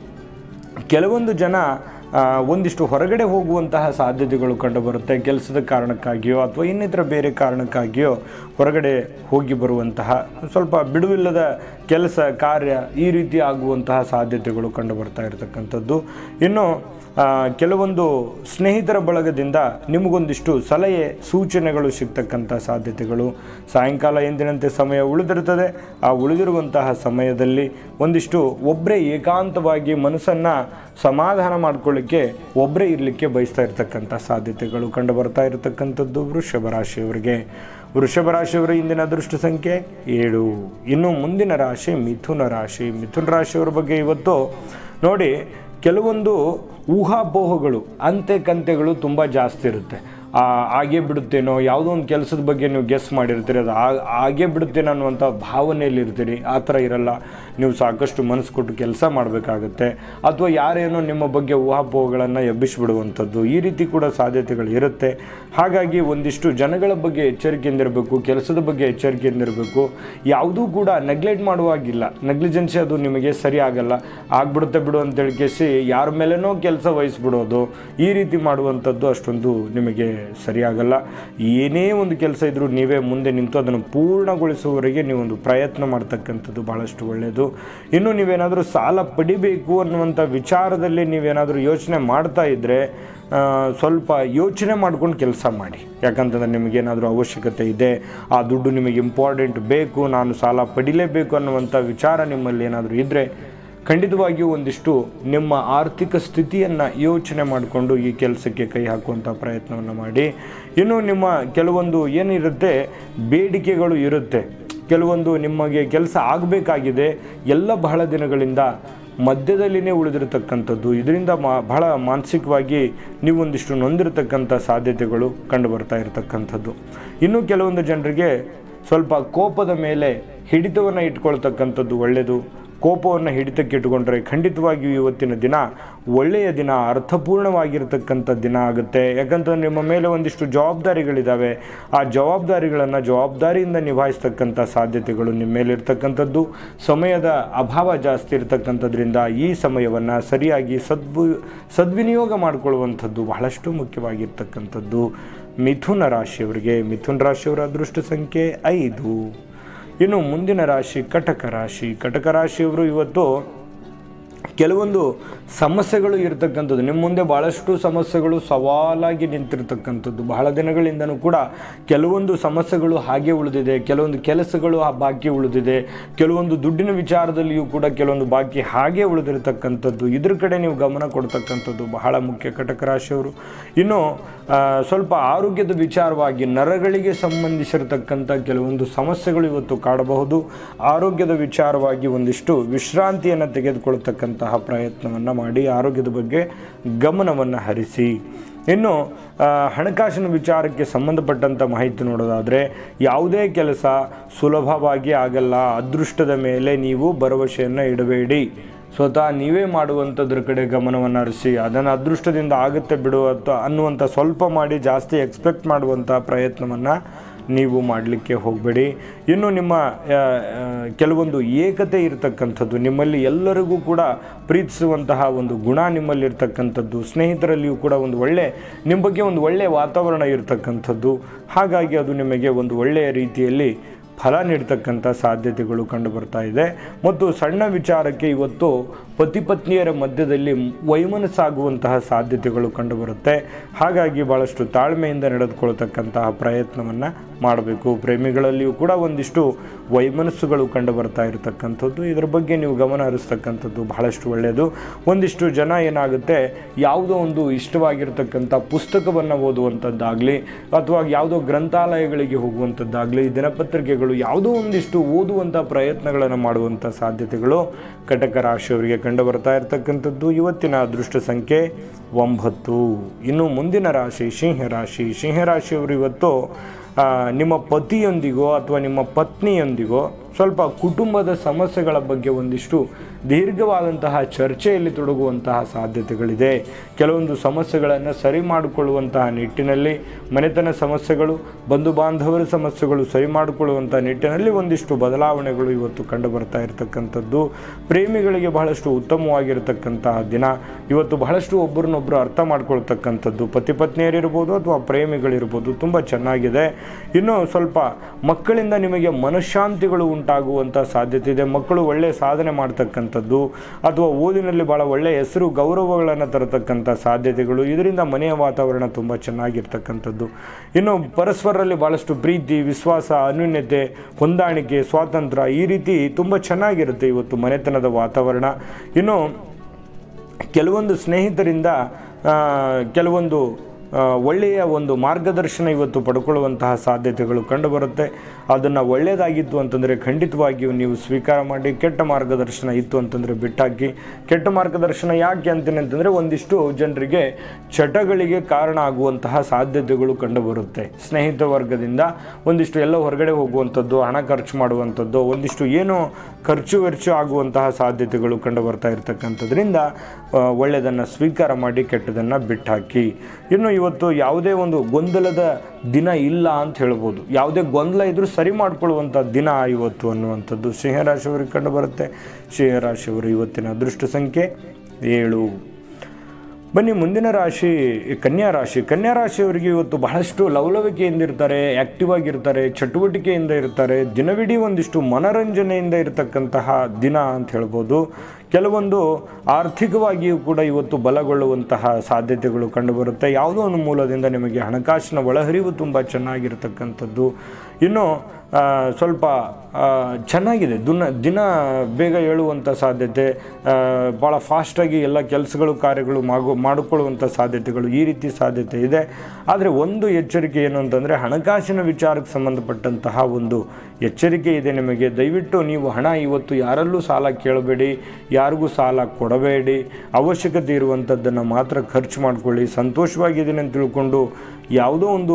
[SPEAKER 1] ಕೆಲವೊಂದು ಜನ ಆ, ಒಂದಿಷ್ಟು ಹೊರಗಡೆ ಹೋಗುವಂತಹ ಸಾಧ್ಯತೆಗಳು ಕಂಡುಬರುತ್ತೆ ಕೆಲಸದ ಕಾರಣಕ್ಕಾಗಿಯೋ ಅಥವಾ ಇನ್ನಿತರ ಬೇರೆ ಕಾರಣಕ್ಕಾಗಿಯೋ ಹೊರಗಡೆ ಹೋಗಿ ಬರುವಂತಹ ಸ್ವಲ್ಪ ಬಿಡುವಿಲ್ಲದ ಕೆಲಸ ಕಾರ್ಯ ಈ ರೀತಿ ಆಗುವಂತಹ ಸಾಧ್ಯತೆಗಳು ಕಂಡು ಬರ್ತಾ ಇರತಕ್ಕಂಥದ್ದು ಇನ್ನು ಆ, ಕೆಲವೊಂದು ಸ್ನೇಹಿತರ ಬಳಗದಿಂದ ನಿಮಗೊಂದಿಷ್ಟು ಸಲಹೆ ಸೂಚನೆಗಳು ಸಿಗ್ತಕ್ಕಂಥ ಸಾಧ್ಯತೆಗಳು ಸಾಯಂಕಾಲ ಎಂದಿನಂತೆ ಸಮಯ ಉಳಿದಿರ್ತದೆ ಆ ಉಳಿದಿರುವಂತಹ ಸಮಯದಲ್ಲಿ ಒಂದಿಷ್ಟು ಒಬ್ಬರೇ ಏಕಾಂತವಾಗಿ ಮನಸ್ಸನ್ನು ಸಮಾಧಾನ ಮಾಡ್ಕೊಳ್ಳಿಕ್ಕೆ ಒಬ್ಬರೇ ಇರಲಿಕ್ಕೆ ಬಯಸ್ತಾ ಇರತಕ್ಕಂಥ ಸಾಧ್ಯತೆಗಳು ಕಂಡು ಬರ್ತಾ ಇರತಕ್ಕಂಥದ್ದು ವೃಷಭ ರಾಶಿಯವರಿಗೆ ವೃಷಭ ರಾಶಿಯವರ ಇಂದಿನ ಅದೃಷ್ಟ ಸಂಖ್ಯೆ ಏಳು ಇನ್ನು ಮುಂದಿನ ರಾಶಿ ಮಿಥುನ ರಾಶಿ ಮಿಥುನ ರಾಶಿಯವರ ಬಗ್ಗೆ ಇವತ್ತು ನೋಡಿ ಕೆಲವೊಂದು ಊಹಾಪೋಹಗಳು ಅಂತೆ ಕಂತೆಗಳು ತುಂಬ ಜಾಸ್ತಿ ಇರುತ್ತೆ ಆ, ಆಗೇ ಬಿಡುತ್ತೇನೋ ಯಾವುದೋ ಒಂದು ಕೆಲಸದ ಬಗ್ಗೆ ನೀವು ಗೆಸ್ ಮಾಡಿರ್ತೀರಿ ಅದು ಆ- ಆಗೇ ಬಿಡುತ್ತೇನೋ ಅನ್ನುವಂಥ ಭಾವನೆಯಲ್ಲಿ ಇರ್ತೀರಿ ಆ ಥರ ಇರಲ್ಲ ನೀವು ಸಾಕಷ್ಟು ಮನಸ್ಸು ಕೊಟ್ಟು ಕೆಲಸ ಮಾಡಬೇಕಾಗತ್ತೆ ಅಥವಾ ಯಾರೇನೋ ನಿಮ್ಮ ಬಗ್ಗೆ ಊಹಾಪೋಹಗಳನ್ನು ಎಬ್ಬಿಸಿಬಿಡುವಂಥದ್ದು ಈ ರೀತಿ ಕೂಡ ಸಾಧ್ಯತೆಗಳು ಇರುತ್ತೆ ಹಾಗಾಗಿ ಒಂದಿಷ್ಟು ಜನಗಳ ಬಗ್ಗೆ ಎಚ್ಚರಿಕೆಯಿಂದಿರಬೇಕು ಕೆಲಸದ ಬಗ್ಗೆ ಎಚ್ಚರಿಕೆಯಿಂದಿರಬೇಕು ಯಾವುದೂ ಕೂಡ ನೆಗ್ಲೆಕ್ಟ್ ಮಾಡುವಾಗಿಲ್ಲ ನೆಗ್ಲಿಜೆನ್ಸಿ ಅದು ನಿಮಗೆ ಸರಿ ಆಗಲ್ಲ ಆಗ್ಬಿಡುತ್ತೆ ಬಿಡು ಅಂತೇಳಿ ಕೇಸಿ ಯಾರ ಮೇಲೇನೋ ಕೆಲಸ ವಹಿಸ್ಬಿಡೋದು ಈ ರೀತಿ ಮಾಡುವಂಥದ್ದು ಅಷ್ಟೊಂದು ನಿಮಗೆ ಸರಿಯಾಗಲ್ಲ ಏನೇ ಒಂದು ಕೆಲಸ ಇದ್ದರೂ ನೀವೇ ಮುಂದೆ ನಿಂತು ಅದನ್ನು ಪೂರ್ಣಗೊಳಿಸುವವರೆಗೆ ನೀವೊಂದು ಪ್ರಯತ್ನ ಮಾಡ್ತಕ್ಕಂಥದ್ದು ಭಾಳಷ್ಟು ಒಳ್ಳೆಯದು ಇನ್ನು ನೀವೇನಾದರೂ ಸಾಲ ಪಡಿಬೇಕು ಅನ್ನುವಂಥ ವಿಚಾರದಲ್ಲಿ ನೀವೇನಾದರೂ ಯೋಚನೆ ಮಾಡ್ತಾ ಇದ್ದರೆ ಆ, ಸ್ವಲ್ಪ ಯೋಚನೆ ಮಾಡ್ಕೊಂಡು ಕೆಲಸ ಮಾಡಿ ಯಾಕಂತಂದ್ರೆ ನಿಮಗೇನಾದರೂ ಅವಶ್ಯಕತೆ ಇದೆ ಆ ದುಡ್ಡು ನಿಮಗೆ ಇಂಪಾರ್ಟೆಂಟ್ ಬೇಕು ನಾನು ಸಾಲ ಪಡಿಲೇಬೇಕು ಅನ್ನುವಂಥ ವಿಚಾರ ನಿಮ್ಮಲ್ಲಿ ಏನಾದರೂ ಇದ್ದರೆ ಖಂಡಿತವಾಗಿಯೂ ಒಂದಿಷ್ಟು ನಿಮ್ಮ ಆರ್ಥಿಕ ಸ್ಥಿತಿಯನ್ನು ಯೋಚನೆ ಮಾಡಿಕೊಂಡು ಈ ಕೆಲಸಕ್ಕೆ ಕೈ ಹಾಕುವಂಥ ಪ್ರಯತ್ನವನ್ನು ಮಾಡಿ ಇನ್ನು ನಿಮ್ಮ ಕೆಲವೊಂದು ಏನಿರುತ್ತೆ ಬೇಡಿಕೆಗಳು ಇರುತ್ತೆ ಕೆಲವೊಂದು ನಿಮಗೆ ಕೆಲಸ ಆಗಬೇಕಾಗಿದೆ ಎಲ್ಲ ಬಹಳ ದಿನಗಳಿಂದ ಮಧ್ಯದಲ್ಲಿನೇ ಉಳಿದಿರತಕ್ಕಂಥದ್ದು ಇದರಿಂದ ಮಾ ಬಹಳ ಮಾನಸಿಕವಾಗಿ ನೀವೊಂದಿಷ್ಟು ನೊಂದಿರತಕ್ಕಂಥ ಸಾಧ್ಯತೆಗಳು ಕಂಡು ಬರ್ತಾ ಇರತಕ್ಕಂಥದ್ದು ಇನ್ನು ಕೆಲವೊಂದು ಜನರಿಗೆ ಸ್ವಲ್ಪ ಕೋಪದ ಮೇಲೆ ಹಿಡಿತವನ್ನು ಇಟ್ಕೊಳ್ತಕ್ಕಂಥದ್ದು ಒಳ್ಳೆಯದು ಕೋಪವನ್ನು ಹಿಡಿತಕ್ಕೆ ಇಟ್ಟುಕೊಂಡ್ರೆ ಖಂಡಿತವಾಗಿಯೂ ಇವತ್ತಿನ ದಿನ ಒಳ್ಳೆಯ ದಿನ ಅರ್ಥಪೂರ್ಣವಾಗಿರ್ತಕ್ಕಂಥ ದಿನ ಆಗುತ್ತೆ ಯಾಕಂತಂದ್ರೆ ನಿಮ್ಮ ಮೇಲೆ ಒಂದಿಷ್ಟು ಜವಾಬ್ದಾರಿಗಳಿದ್ದಾವೆ ಆ ಜವಾಬ್ದಾರಿಗಳನ್ನು ಜವಾಬ್ದಾರಿಯಿಂದ ನಿಭಾಯಿಸ್ತಕ್ಕಂಥ ಸಾಧ್ಯತೆಗಳು ನಿಮ್ಮ ಮೇಲಿರ್ತಕ್ಕಂಥದ್ದು ಸಮಯದ ಅಭಾವ ಜಾಸ್ತಿ ಇರತಕ್ಕಂಥದ್ರಿಂದ ಈ ಸಮಯವನ್ನು ಸರಿಯಾಗಿ ಸದ್ಬು ಸದ್ವಿನಿಯೋಗ ಮಾಡಿಕೊಳ್ಳುವಂಥದ್ದು ಬಹಳಷ್ಟು ಮುಖ್ಯವಾಗಿರ್ತಕ್ಕಂಥದ್ದು ಮಿಥುನ ರಾಶಿಯವರಿಗೆ ಮಿಥುನ ರಾಶಿಯವರ ಅದೃಷ್ಟ ಸಂಖ್ಯೆ ಐದು ಇನ್ನು ಮುಂದಿನ ರಾಶಿ ಕಟಕ ರಾಶಿ ಕಟಕ ರಾಶಿಯವರು ಇವತ್ತು ಕೆಲವೊಂದು ಸಮಸ್ಯೆಗಳು ಇರತಕ್ಕಂಥದ್ದು ನಿಮ್ಮ ಮುಂದೆ ಭಾಳಷ್ಟು ಸಮಸ್ಯೆಗಳು ಸವಾಲಾಗಿ ನಿಂತಿರ್ತಕ್ಕಂಥದ್ದು ಬಹಳ ದಿನಗಳಿಂದನೂ ಕೂಡ ಕೆಲವೊಂದು ಸಮಸ್ಯೆಗಳು ಹಾಗೆ ಉಳಿದಿದೆ ಕೆಲವೊಂದು ಕೆಲಸಗಳು ಆ ಬಾಕಿ ಉಳಿದಿದೆ ಕೆಲವೊಂದು ದುಡ್ಡಿನ ವಿಚಾರದಲ್ಲಿಯೂ ಕೂಡ ಕೆಲವೊಂದು ಬಾಕಿ ಹಾಗೆ ಉಳಿದಿರತಕ್ಕಂಥದ್ದು ಇದ್ರ ಕಡೆ ನೀವು ಗಮನ ಕೊಡ್ತಕ್ಕಂಥದ್ದು ಬಹಳ ಮುಖ್ಯ ಕಟಕ ರಾಶಿಯವರು ಇನ್ನು ಆ, ಸ್ವಲ್ಪ ಆರೋಗ್ಯದ ವಿಚಾರವಾಗಿ ನರಗಳಿಗೆ ಸಂಬಂಧಿಸಿರತಕ್ಕಂಥ ಕೆಲವೊಂದು ಸಮಸ್ಯೆಗಳು ಇವತ್ತು ಕಾಡಬಹುದು ಆರೋಗ್ಯದ ವಿಚಾರವಾಗಿ ಒಂದಿಷ್ಟು ವಿಶ್ರಾಂತಿಯನ್ನು ತೆಗೆದುಕೊಳ್ತಕ್ಕಂತಹ ಪ್ರಯತ್ನವನ್ನು ಮಾಡಿ ಆರೋಗ್ಯದ ಬಗ್ಗೆ ಗಮನವನ್ನು ಹರಿಸಿ ಇನ್ನು ಆ, ಹಣಕಾಸಿನ ವಿಚಾರಕ್ಕೆ ಸಂಬಂಧಪಟ್ಟಂಥ ಮಾಹಿತಿ ನೋಡೋದಾದರೆ ಯಾವುದೇ ಕೆಲಸ ಸುಲಭವಾಗಿ ಆಗಲ್ಲ ಅದೃಷ್ಟದ ಮೇಲೆ ನೀವು ಭರವಸೆಯನ್ನು ಇಡಬೇಡಿ ಸ್ವತಃ ನೀವೇ ಮಾಡುವಂಥದ್ರ ಕಡೆ ಗಮನವನ್ನು ಹರಿಸಿ ಅದನ್ನು ಅದೃಷ್ಟದಿಂದ ಆಗುತ್ತೆ ಬಿಡು ಅಥವಾ ಅನ್ನುವಂಥ ಸ್ವಲ್ಪ ಮಾಡಿ ಜಾಸ್ತಿ ಎಕ್ಸ್ಪೆಕ್ಟ್ ಮಾಡುವಂಥ ಪ್ರಯತ್ನವನ್ನು ನೀವು ಮಾಡಲಿಕ್ಕೆ ಹೋಗಬೇಡಿ ಇನ್ನು ನಿಮ್ಮ ಆ, ಆ, ಕೆಲವೊಂದು ಏಕತೆ ಇರತಕ್ಕಂಥದ್ದು ನಿಮ್ಮಲ್ಲಿ ಎಲ್ಲರಿಗೂ ಕೂಡ ಪ್ರೀತಿಸುವಂತಹ ಒಂದು ಗುಣ ನಿಮ್ಮಲ್ಲಿರ್ತಕ್ಕಂಥದ್ದು ಸ್ನೇಹಿತರಲ್ಲಿಯೂ ಕೂಡ ಒಂದು ಒಳ್ಳೆ ನಿಮ್ಮ ಬಗ್ಗೆ ಒಂದು ಒಳ್ಳೆಯ ವಾತಾವರಣ ಇರತಕ್ಕಂಥದ್ದು ಹಾಗಾಗಿ ಅದು ನಿಮಗೆ ಒಂದು ಒಳ್ಳೆಯ ರೀತಿಯಲ್ಲಿ ಫಲ ನೀಡ್ತಕ್ಕಂಥ ಸಾಧ್ಯತೆಗಳು ಕಂಡು ಬರ್ತಾ ಇದೆ ಮತ್ತು ಸಣ್ಣ ವಿಚಾರಕ್ಕೆ ಇವತ್ತು ಪತಿ ಪತ್ನಿಯರ ಮಧ್ಯದಲ್ಲಿ ವೈಮನಸ್ಸಾಗುವಂತಹ ಸಾಧ್ಯತೆಗಳು ಕಂಡುಬರುತ್ತೆ ಹಾಗಾಗಿ ಭಾಳಷ್ಟು ತಾಳ್ಮೆಯಿಂದ ನಡೆದುಕೊಳ್ತಕ್ಕಂತಹ ಪ್ರಯತ್ನವನ್ನು ಮಾಡಬೇಕು ಪ್ರೇಮಿಗಳಲ್ಲಿಯೂ ಕೂಡ ಒಂದಿಷ್ಟು ವೈಮನಸ್ಸುಗಳು ಕಂಡು ಬರ್ತಾ ಇರತಕ್ಕಂಥದ್ದು ಇದರ ಬಗ್ಗೆ ನೀವು ಗಮನ ಹರಿಸ್ತಕ್ಕಂಥದ್ದು ಬಹಳಷ್ಟು ಒಳ್ಳೆಯದು ಒಂದಿಷ್ಟು ಜನ ಏನಾಗುತ್ತೆ ಯಾವುದೋ ಒಂದು ಇಷ್ಟವಾಗಿರ್ತಕ್ಕಂಥ ಪುಸ್ತಕವನ್ನು ಓದುವಂಥದ್ದಾಗಲಿ ಅಥವಾ ಯಾವುದೋ ಗ್ರಂಥಾಲಯಗಳಿಗೆ ಹೋಗುವಂಥದ್ದಾಗಲಿ ದಿನಪತ್ರಿಕೆಗಳು ಯಾವುದೋ ಒಂದಿಷ್ಟು ಓದುವಂಥ ಪ್ರಯತ್ನಗಳನ್ನು ಮಾಡುವಂಥ ಸಾಧ್ಯತೆಗಳು ಕಟಕ ರಾಶಿಯವರಿಗೆ ಕಂಡು ಬರ್ತಾ ಇರತಕ್ಕಂಥದ್ದು ಇವತ್ತಿನ ಅದೃಷ್ಟ ಸಂಖ್ಯೆ ಒಂಬತ್ತು ಇನ್ನು ಮುಂದಿನ ರಾಶಿ ಸಿಂಹ ರಾಶಿ ಸಿಂಹ ರಾಶಿಯವರು ಇವತ್ತು ಆ, ನಿಮ್ಮ ಪತಿಯೊಂದಿಗೋ ಅಥವಾ ನಿಮ್ಮ ಪತ್ನಿಯೊಂದಿಗೋ ಸ್ವಲ್ಪ ಕುಟುಂಬದ ಸಮಸ್ಯೆಗಳ ಬಗ್ಗೆ ಒಂದಿಷ್ಟು ದೀರ್ಘವಾದಂತಹ ಚರ್ಚೆಯಲ್ಲಿ ತೊಡಗುವಂತಹ ಸಾಧ್ಯತೆಗಳಿದೆ ಕೆಲವೊಂದು ಸಮಸ್ಯೆಗಳನ್ನು ಸರಿ ಮಾಡಿಕೊಳ್ಳುವಂತಹ ನಿಟ್ಟಿನಲ್ಲಿ ಮನೆತನ ಸಮಸ್ಯೆಗಳು ಬಂಧು ಬಾಂಧವರ ಸಮಸ್ಯೆಗಳು ಸರಿ ಮಾಡಿಕೊಳ್ಳುವಂಥ ನಿಟ್ಟಿನಲ್ಲಿ ಒಂದಿಷ್ಟು ಬದಲಾವಣೆಗಳು ಇವತ್ತು ಕಂಡು ಬರ್ತಾ ಇರತಕ್ಕಂಥದ್ದು ಪ್ರೇಮಿಗಳಿಗೆ ಬಹಳಷ್ಟು ಉತ್ತಮವಾಗಿರತಕ್ಕಂತಹ ದಿನ ಇವತ್ತು ಬಹಳಷ್ಟು ಒಬ್ಬರನ್ನೊಬ್ಬರು ಅರ್ಥ ಮಾಡ್ಕೊಳ್ತಕ್ಕಂಥದ್ದು ಪತಿ ಪತ್ನಿಯರಿರ್ಬೋದು ಅಥವಾ ಪ್ರೇಮಿಗಳಿರ್ಬೋದು ತುಂಬ ಚೆನ್ನಾಗಿದೆ ಇನ್ನು ಸ್ವಲ್ಪ ಮಕ್ಕಳಿಂದ ನಿಮಗೆ ಮನಃಶಾಂತಿಗಳು ಉಂಟಾಗುವಂಥ ಸಾಧ್ಯತೆ ಇದೆ ಮಕ್ಕಳು ಒಳ್ಳೆಯ ಸಾಧನೆ ಮಾಡ್ತಕ್ಕಂಥದ್ದು ಅಥವಾ ಓದಿನಲ್ಲಿ ಭಾಳ ಒಳ್ಳೆಯ ಹೆಸರು ಗೌರವಗಳನ್ನು ತರತಕ್ಕಂಥ ಸಾಧ್ಯತೆಗಳು ಇದರಿಂದ ಮನೆಯ ವಾತಾವರಣ ತುಂಬ ಚೆನ್ನಾಗಿರ್ತಕ್ಕಂಥದ್ದು ಇನ್ನು ಪರಸ್ಪರರಲ್ಲಿ ಭಾಳಷ್ಟು ಪ್ರೀತಿ ವಿಶ್ವಾಸ ಅನ್ಯೂನ್ಯತೆ ಹೊಂದಾಣಿಕೆ ಸ್ವಾತಂತ್ರ್ಯ ಈ ರೀತಿ ತುಂಬ ಚೆನ್ನಾಗಿರುತ್ತೆ ಇವತ್ತು ಮನೆತನದ ವಾತಾವರಣ ಇನ್ನು ಕೆಲವೊಂದು ಸ್ನೇಹಿತರಿಂದ ಆ, ಕೆಲವೊಂದು ಆ, ಒಳ್ಳೆಯ ಒಂದು ಮಾರ್ಗದರ್ಶನ ಇವತ್ತು ಪಡ್ಕೊಳ್ಳುವಂತಹ ಸಾಧ್ಯತೆಗಳು ಕಂಡುಬರುತ್ತೆ ಅದನ್ನು ಒಳ್ಳೆಯದಾಗಿತ್ತು ಅಂತಂದರೆ ಖಂಡಿತವಾಗಿಯೂ ನೀವು ಸ್ವೀಕಾರ ಮಾಡಿ ಕೆಟ್ಟ ಮಾರ್ಗದರ್ಶನ ಇತ್ತು ಅಂತಂದರೆ ಬಿಟ್ಟಾಕಿ ಕೆಟ್ಟ ಮಾರ್ಗದರ್ಶನ ಯಾಕೆ ಅಂತೀನಿ ಅಂತಂದರೆ ಒಂದಿಷ್ಟು ಜನರಿಗೆ ಚಟಗಳಿಗೆ ಕಾರಣ ಆಗುವಂತಹ ಸಾಧ್ಯತೆಗಳು ಕಂಡುಬರುತ್ತೆ ಸ್ನೇಹಿತ ವರ್ಗದಿಂದ ಒಂದಿಷ್ಟು ಎಲ್ಲ ಹೊರಗಡೆ ಹೋಗುವಂಥದ್ದು ಹಣ ಖರ್ಚು ಮಾಡುವಂಥದ್ದು ಒಂದಿಷ್ಟು ಏನೋ ಖರ್ಚು ವೆಚ್ಚ ಆಗುವಂತಹ ಸಾಧ್ಯತೆಗಳು ಕಂಡು ಬರ್ತಾ ಇರತಕ್ಕಂಥದ್ರಿಂದ ಒಳ್ಳೆಯದನ್ನು ಸ್ವೀಕಾರ ಮಾಡಿ ಕೆಟ್ಟದನ್ನು ಬಿಟ್ಟಾಕಿ ಇನ್ನು ಇವತ್ತು ಯಾವುದೇ ಒಂದು ಗೊಂದಲದ ದಿನ ಇಲ್ಲ ಅಂತ ಹೇಳ್ಬೋದು ಯಾವುದೇ ಗೊಂದಲ ಇದ್ರೂ ಸರಿ ಮಾಡ್ಕೊಳ್ಳುವಂಥ ದಿನ ಇವತ್ತು ಅನ್ನುವಂಥದ್ದು ಸಿಂಹರಾಶಿಯವರಿಗೆ ಕಂಡು ಬರುತ್ತೆ ಸಿಂಹರಾಶಿಯವರು ಇವತ್ತಿನ ಅದೃಷ್ಟ ಸಂಖ್ಯೆ ಏಳು ಬನ್ನಿ ಮುಂದಿನ ರಾಶಿ ಕನ್ಯಾ ರಾಶಿ ಕನ್ಯಾ ರಾಶಿಯವರಿಗೆ ಇವತ್ತು ಬಹಳಷ್ಟು ಲವಲವಿಕೆಯಿಂದ ಇರ್ತಾರೆ ಆ್ಯಕ್ಟಿವ್ ಆಗಿರ್ತಾರೆ ಚಟುವಟಿಕೆಯಿಂದ ಇರ್ತಾರೆ ದಿನವಿಡೀ ಒಂದಿಷ್ಟು ಮನರಂಜನೆಯಿಂದ ಇರತಕ್ಕಂತಹ ದಿನ ಅಂತ ಹೇಳ್ಬೋದು ಕೆಲವೊಂದು ಆರ್ಥಿಕವಾಗಿಯೂ ಕೂಡ ಇವತ್ತು ಬಲಗೊಳ್ಳುವಂತಹ ಸಾಧ್ಯತೆಗಳು ಕಂಡುಬರುತ್ತೆ ಯಾವುದೋ ಒಂದು ಮೂಲದಿಂದ ನಿಮಗೆ ಹಣಕಾಸಿನ ಒಳಹರಿವು ತುಂಬ ಚೆನ್ನಾಗಿರ್ತಕ್ಕಂಥದ್ದು ಇನ್ನು ಆ, ಸ್ವಲ್ಪ ಆ, ಚೆನ್ನಾಗಿದೆ ದಿನ ದಿನ ಬೇಗ ಏಳುವಂಥ ಸಾಧ್ಯತೆ ಆ, ಭಾಳ ಫಾಸ್ಟಾಗಿ ಎಲ್ಲ ಕೆಲಸಗಳು ಕಾರ್ಯಗಳು ಮಾಗು ಮಾಡಿಕೊಳ್ಳುವಂಥ ಸಾಧ್ಯತೆಗಳು ಈ ರೀತಿ ಸಾಧ್ಯತೆ ಇದೆ ಆದರೆ ಒಂದು ಎಚ್ಚರಿಕೆ ಏನು ಅಂತಂದರೆ ಹಣಕಾಸಿನ ವಿಚಾರಕ್ಕೆ ಸಂಬಂಧಪಟ್ಟಂತಹ ಒಂದು ಎಚ್ಚರಿಕೆ ಇದೆ ನಿಮಗೆ ದಯವಿಟ್ಟು ನೀವು ಹಣ ಇವತ್ತು ಯಾರಲ್ಲೂ ಸಾಲ ಕೇಳಬೇಡಿ ಯಾರಿಗೂ ಸಾಲ ಕೊಡಬೇಡಿ ಅವಶ್ಯಕತೆ ಇರುವಂಥದ್ದನ್ನು ಮಾತ್ರ ಖರ್ಚು ಮಾಡಿಕೊಳ್ಳಿ ಸಂತೋಷವಾಗಿದ್ದೀನಿ ಅಂತ ತಿಳ್ಕೊಂಡು ಯಾವುದೋ ಒಂದು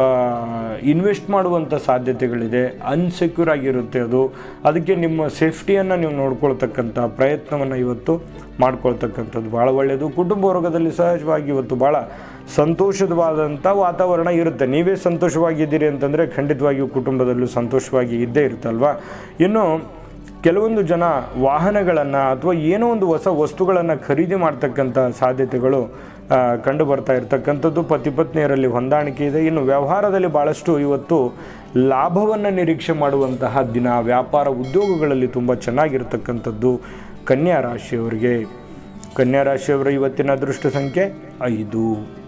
[SPEAKER 1] ಇನ್ವೆಸ್ಟ್ ಮಾಡುವಂಥ ಸಾಧ್ಯತೆಗಳಿದೆ ಅನ್ಸೆಕ್ಯೂರ್ ಆಗಿರುತ್ತೆ ಅದು ಅದಕ್ಕೆ ನಿಮ್ಮ ಸೇಫ್ಟಿಯನ್ನು ನೀವು ನೋಡ್ಕೊಳ್ತಕ್ಕಂಥ ಪ್ರಯತ್ನವನ್ನು ಇವತ್ತು ಮಾಡ್ಕೊಳ್ತಕ್ಕಂಥದ್ದು ಭಾಳ ಒಳ್ಳೆಯದು ಕುಟುಂಬ ವರ್ಗದಲ್ಲಿ ಸಹಜವಾಗಿ ಇವತ್ತು ಭಾಳ ಸಂತೋಷವಾದಂಥ ವಾತಾವರಣ ಇರುತ್ತೆ ನೀವೇ ಸಂತೋಷವಾಗಿದ್ದೀರಿ ಅಂತಂದರೆ ಖಂಡಿತವಾಗಿಯೂ ಕುಟುಂಬದಲ್ಲೂ ಸಂತೋಷವಾಗಿ ಇದ್ದೇ ಇರುತ್ತಲ್ವಾ ಇನ್ನು ಕೆಲವೊಂದು ಜನ ವಾಹನಗಳನ್ನು ಅಥವಾ ಏನೋ ಒಂದು ಹೊಸ ವಸ್ತುಗಳನ್ನು ಖರೀದಿ ಮಾಡ್ತಕ್ಕಂಥ ಸಾಧ್ಯತೆಗಳು ಆ, ಕಂಡು ಬರ್ತಾ ಇರತಕ್ಕಂಥದ್ದು ಪತಿ ಪತ್ನಿಯರಲ್ಲಿ ಹೊಂದಾಣಿಕೆ ಇದೆ ಇನ್ನು ವ್ಯವಹಾರದಲ್ಲಿ ಭಾಳಷ್ಟು ಇವತ್ತು ಲಾಭವನ್ನು ನಿರೀಕ್ಷೆ ಮಾಡುವಂತಹ ದಿನ ವ್ಯಾಪಾರ ಉದ್ಯೋಗಗಳಲ್ಲಿ ತುಂಬ ಚೆನ್ನಾಗಿರ್ತಕ್ಕಂಥದ್ದು ಕನ್ಯಾ ರಾಶಿಯವರಿಗೆ ಕನ್ಯಾ ರಾಶಿಯವರ ಇವತ್ತಿನ ಅದೃಷ್ಟ ಸಂಖ್ಯೆ ಐದು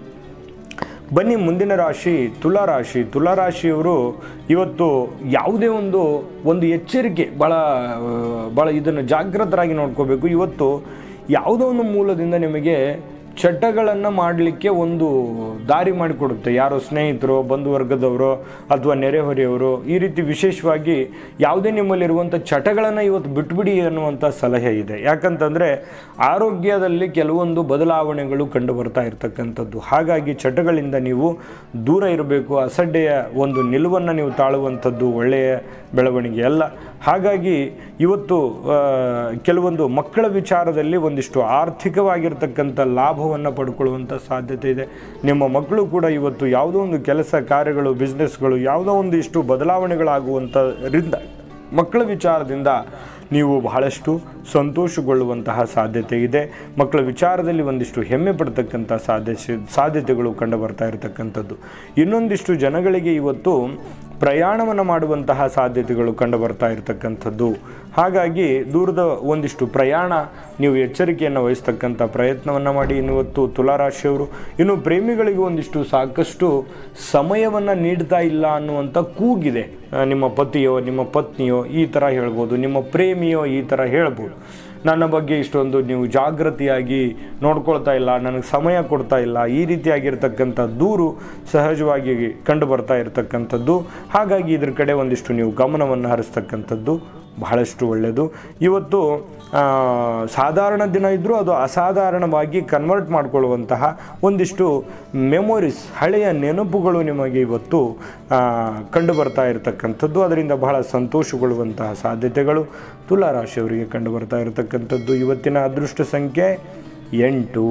[SPEAKER 1] ಬನ್ನಿ ಮುಂದಿನ ರಾಶಿ ತುಲಾ ರಾಶಿ ತುಲಾ ರಾಶಿಯವರು ಇವತ್ತು ಯಾವುದೇ ಒಂದು ಒಂದು ಎಚ್ಚರಿಕೆ ಭಾಳ ಭಾಳ ಇದನ್ನು ಜಾಗೃತರಾಗಿ ನೋಡ್ಕೋಬೇಕು ಇವತ್ತು ಯಾವುದೋ ಒಂದು ಮೂಲದಿಂದ ನಿಮಗೆ ಚಟಗಳನ್ನು ಮಾಡಲಿಕ್ಕೆ ಒಂದು ದಾರಿ ಮಾಡಿಕೊಡುತ್ತೆ ಯಾರೋ ಸ್ನೇಹಿತರು ಬಂಧುವರ್ಗದವರು ಅಥವಾ ನೆರೆಹೊರೆಯವರು ಈ ರೀತಿ ವಿಶೇಷವಾಗಿ ಯಾವುದೇ ನಿಮ್ಮಲ್ಲಿರುವಂಥ ಚಟಗಳನ್ನು ಇವತ್ತು ಬಿಟ್ಬಿಡಿ ಅನ್ನುವಂಥ ಸಲಹೆ ಇದೆ ಯಾಕಂತಂದರೆ ಆರೋಗ್ಯದಲ್ಲಿ ಕೆಲವೊಂದು ಬದಲಾವಣೆಗಳು ಕಂಡು ಬರ್ತಾ ಇರತಕ್ಕಂಥದ್ದು ಹಾಗಾಗಿ ಚಟಗಳಿಂದ ನೀವು ದೂರ ಇರಬೇಕು ಅಸಡ್ಡೆಯ ಒಂದು ನಿಲುವನ್ನು ನೀವು ತಾಳುವಂಥದ್ದು ಒಳ್ಳೆಯ ಬೆಳವಣಿಗೆ ಅಲ್ಲ ಹಾಗಾಗಿ ಇವತ್ತು ಆ, ಕೆಲವೊಂದು ಮಕ್ಕಳ ವಿಚಾರದಲ್ಲಿ ಒಂದಿಷ್ಟು ಆರ್ಥಿಕವಾಗಿರ್ತಕ್ಕಂಥ ಲಾಭವನ್ನು ಪಡ್ಕೊಳ್ಳುವಂಥ ಸಾಧ್ಯತೆ ಇದೆ ನಿಮ್ಮ ಮಕ್ಕಳು ಕೂಡ ಇವತ್ತು ಯಾವುದೋ ಒಂದು ಕೆಲಸ ಕಾರ್ಯಗಳು ಬಿಸ್ನೆಸ್ಗಳು ಯಾವುದೋ ಒಂದು ಇಷ್ಟು ಬದಲಾವಣೆಗಳಾಗುವಂಥದ್ರಿಂದ ಮಕ್ಕಳ ವಿಚಾರದಿಂದ ನೀವು ಬಹಳಷ್ಟು ಸಂತೋಷಗೊಳ್ಳುವಂತಹ ಸಾಧ್ಯತೆ ಇದೆ ಮಕ್ಕಳ ವಿಚಾರದಲ್ಲಿ ಒಂದಿಷ್ಟು ಹೆಮ್ಮೆ ಪಡ್ತಕ್ಕಂಥ ಸಾಧ್ಯತೆ ಸಾಧ್ಯತೆಗಳು ಕಂಡು ಬರ್ತಾ ಇರತಕ್ಕಂಥದ್ದು ಇನ್ನೊಂದಿಷ್ಟು ಜನಗಳಿಗೆ ಇವತ್ತು ಪ್ರಯಾಣವನ್ನು ಮಾಡುವಂತಹ ಸಾಧ್ಯತೆಗಳು ಕಂಡು ಬರ್ತಾ ಇರತಕ್ಕಂಥದ್ದು ಹಾಗಾಗಿ ದೂರದ ಒಂದಿಷ್ಟು ಪ್ರಯಾಣ ನೀವು ಎಚ್ಚರಿಕೆಯನ್ನು ವಹಿಸ್ತಕ್ಕಂಥ ಪ್ರಯತ್ನವನ್ನು ಮಾಡಿ ಇನ್ನು ಇವತ್ತು ತುಲಾರಾಶಿಯವರು ಇನ್ನು ಪ್ರೇಮಿಗಳಿಗೆ ಒಂದಿಷ್ಟು ಸಾಕಷ್ಟು ಸಮಯವನ್ನು ನೀಡ್ತಾ ಇಲ್ಲ ಅನ್ನುವಂಥ ಕೂಗಿದೆ ಆ, ನಿಮ್ಮ ಪತಿಯೋ ನಿಮ್ಮ ಪತ್ನಿಯೋ ಈ ಥರ ಹೇಳ್ಬೋದು ನಿಮ್ಮ ಪ್ರೇಮಿಯೋ ಈ ಥರ ಹೇಳ್ಬೋದು ನನ್ನ ಬಗ್ಗೆ ಇಷ್ಟೊಂದು ನೀವು ಜಾಗೃತಿಯಾಗಿ ನೋಡ್ಕೊಳ್ತಾ ಇಲ್ಲ ನನಗೆ ಸಮಯ ಕೊಡ್ತಾ ಇಲ್ಲ ಈ ರೀತಿಯಾಗಿರ್ತಕ್ಕಂಥ ದೂರು ಸಹಜವಾಗಿ ಕಂಡು ಬರ್ತಾ ಇರತಕ್ಕಂಥದ್ದು ಹಾಗಾಗಿ ಇದ್ರ ಕಡೆ ಒಂದಿಷ್ಟು ನೀವು ಗಮನವನ್ನು ಹರಿಸ್ತಕ್ಕಂಥದ್ದು ಬಹಳಷ್ಟು ಒಳ್ಳೆಯದು ಇವತ್ತು ಆ, ಸಾಧಾರಣ ದಿನ ಇದ್ದರೂ ಅದು ಅಸಾಧಾರಣವಾಗಿ ಕನ್ವರ್ಟ್ ಮಾಡಿಕೊಳ್ಳುವಂತಹ ಒಂದಿಷ್ಟು ಮೆಮೊರೀಸ್ ಹಳೆಯ ನೆನಪುಗಳು ನಿಮಗೆ ಇವತ್ತು ಆ, ಕಂಡು ಬರ್ತಾ ಇರತಕ್ಕಂಥದ್ದು ಅದರಿಂದ ಬಹಳ ಸಂತೋಷಗೊಳ್ಳುವಂತಹ ಸಾಧ್ಯತೆಗಳು ತುಲಾರಾಶಿಯವರಿಗೆ ಕಂಡು ಬರ್ತಾ ಇರತಕ್ಕಂಥದ್ದು ಇವತ್ತಿನ ಅದೃಷ್ಟ ಸಂಖ್ಯೆ ಎಂಟು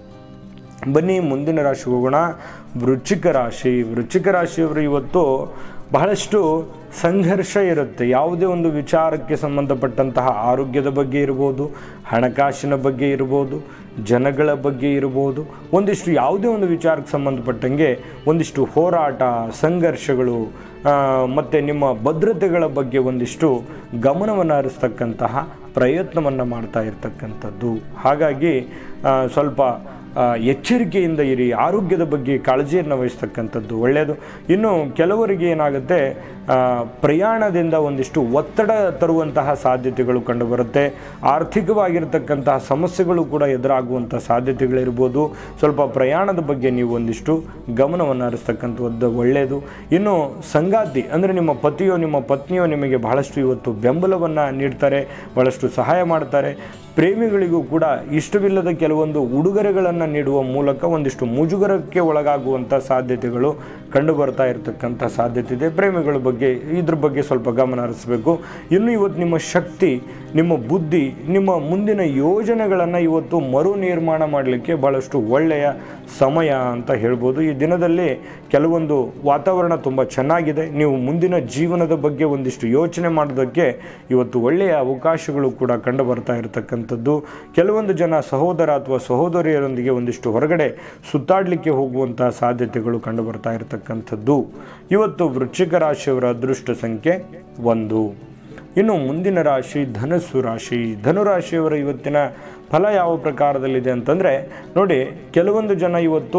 [SPEAKER 1] ಬನ್ನಿ ಮುಂದಿನ ರಾಶಿಗೆ ಹೋಗೋಣ ವೃಶ್ಚಿಕ ರಾಶಿ ವೃಶ್ಚಿಕ ರಾಶಿಯವರು ಇವತ್ತು ಬಹಳಷ್ಟು ಸಂಘರ್ಷ ಇರುತ್ತೆ ಯಾವುದೇ ಒಂದು ವಿಚಾರಕ್ಕೆ ಸಂಬಂಧಪಟ್ಟಂತಹ ಆರೋಗ್ಯದ ಬಗ್ಗೆ ಇರ್ಬೋದು ಹಣಕಾಸಿನ ಬಗ್ಗೆ ಇರ್ಬೋದು ಜನಗಳ ಬಗ್ಗೆ ಇರ್ಬೋದು ಒಂದಿಷ್ಟು ಯಾವುದೇ ಒಂದು ವಿಚಾರಕ್ಕೆ ಸಂಬಂಧಪಟ್ಟಂಗೆ ಒಂದಿಷ್ಟು ಹೋರಾಟ ಸಂಘರ್ಷಗಳು ಮತ್ತು ನಿಮ್ಮ ಭದ್ರತೆಗಳ ಬಗ್ಗೆ ಒಂದಿಷ್ಟು ಗಮನವನ್ನು ಹರಿಸ್ತಕ್ಕಂತಹ ಪ್ರಯತ್ನವನ್ನು ಮಾಡ್ತಾ ಇರ್ತಕ್ಕಂಥದ್ದು ಹಾಗಾಗಿ ಆ, ಸ್ವಲ್ಪ ಆ, ಎಚ್ಚರಿಕೆಯಿಂದ ಇರಿ ಆರೋಗ್ಯದ ಬಗ್ಗೆ ಕಾಳಜಿಯನ್ನು ವಹಿಸ್ತಕ್ಕಂಥದ್ದು ಒಳ್ಳೆಯದು ಇನ್ನು ಕೆಲವರಿಗೆ ಏನಾಗುತ್ತೆ ಆ, ಪ್ರಯಾಣದಿಂದ ಒಂದಿಷ್ಟು ಒತ್ತಡ ತರುವಂತಹ ಸಾಧ್ಯತೆಗಳು ಕಂಡುಬರುತ್ತೆ ಆರ್ಥಿಕವಾಗಿರ್ತಕ್ಕಂತಹ ಸಮಸ್ಯೆಗಳು ಕೂಡ ಎದುರಾಗುವಂಥ ಸಾಧ್ಯತೆಗಳಿರ್ಬೋದು ಸ್ವಲ್ಪ ಪ್ರಯಾಣದ ಬಗ್ಗೆ ನೀವು ಒಂದಿಷ್ಟು ಗಮನವನ್ನು ಹರಿಸ್ತಕ್ಕಂಥದ್ದು ಒಳ್ಳೆಯದು ಇನ್ನು ಸಂಗಾತಿ ಅಂದರೆ ನಿಮ್ಮ ಪತಿಯೋ ನಿಮ್ಮ ಪತ್ನಿಯೋ ನಿಮಗೆ ಬಹಳಷ್ಟು ಇವತ್ತು ಬೆಂಬಲವನ್ನು ನೀಡ್ತಾರೆ ಬಹಳಷ್ಟು ಸಹಾಯ ಮಾಡ್ತಾರೆ ಪ್ರೇಮಿಗಳಿಗೂ ಕೂಡ ಇಷ್ಟವಿಲ್ಲದ ಕೆಲವೊಂದು ಉಡುಗೊರೆಗಳನ್ನು ನೀಡುವ ಮೂಲಕ ಒಂದಿಷ್ಟು ಮುಜುಗರಕ್ಕೆ ಒಳಗಾಗುವಂಥ ಸಾಧ್ಯತೆಗಳು ಕಂಡು ಬರ್ತಾ ಇರತಕ್ಕಂಥ ಸಾಧ್ಯತೆ ಇದೆ ಪ್ರೇಮಿಗಳ ಬಗ್ಗೆ ಇದ್ರ ಬಗ್ಗೆ ಸ್ವಲ್ಪ ಗಮನ ಹರಿಸಬೇಕು ಇನ್ನು ಇವತ್ತು ನಿಮ್ಮ ಶಕ್ತಿ ನಿಮ್ಮ ಬುದ್ಧಿ ನಿಮ್ಮ ಮುಂದಿನ ಯೋಜನೆಗಳನ್ನು ಇವತ್ತು ಮರು ನಿರ್ಮಾಣ ಮಾಡಲಿಕ್ಕೆ ಭಾಳಷ್ಟು ಒಳ್ಳೆಯ ಸಮಯ ಅಂತ ಹೇಳ್ಬೋದು ಈ ದಿನದಲ್ಲಿ ಕೆಲವೊಂದು ವಾತಾವರಣ ತುಂಬ ಚೆನ್ನಾಗಿದೆ ನೀವು ಮುಂದಿನ ಜೀವನದ ಬಗ್ಗೆ ಒಂದಿಷ್ಟು ಯೋಚನೆ ಮಾಡೋದಕ್ಕೆ ಇವತ್ತು ಒಳ್ಳೆಯ ಅವಕಾಶಗಳು ಕೂಡ ಕಂಡು ಬರ್ತಾ ಇರತಕ್ಕಂಥದ್ದು ಕೆಲವೊಂದು ಜನ ಸಹೋದರ ಅಥವಾ ಸಹೋದರಿಯರೊಂದಿಗೆ ಒಂದಿಷ್ಟು ಹೊರಗಡೆ ಸುತ್ತಾಡಲಿಕ್ಕೆ ಹೋಗುವಂಥ ಸಾಧ್ಯತೆಗಳು ಕಂಡು ಬರ್ತಾ ಇರತಕ್ಕಂಥದ್ದು ಇವತ್ತು ವೃಶ್ಚಿಕ ರಾಶಿಯವರ ಅದೃಷ್ಟ ಸಂಖ್ಯೆ ಒಂದು ಇನ್ನು ಮುಂದಿನ ರಾಶಿ ಧನಸ್ಸು ರಾಶಿ ಧನುರಾಶಿಯವರ ಇವತ್ತಿನ ಫಲ ಯಾವ ಪ್ರಕಾರದಲ್ಲಿದೆ ಅಂತಂದರೆ ನೋಡಿ ಕೆಲವೊಂದು ಜನ ಇವತ್ತು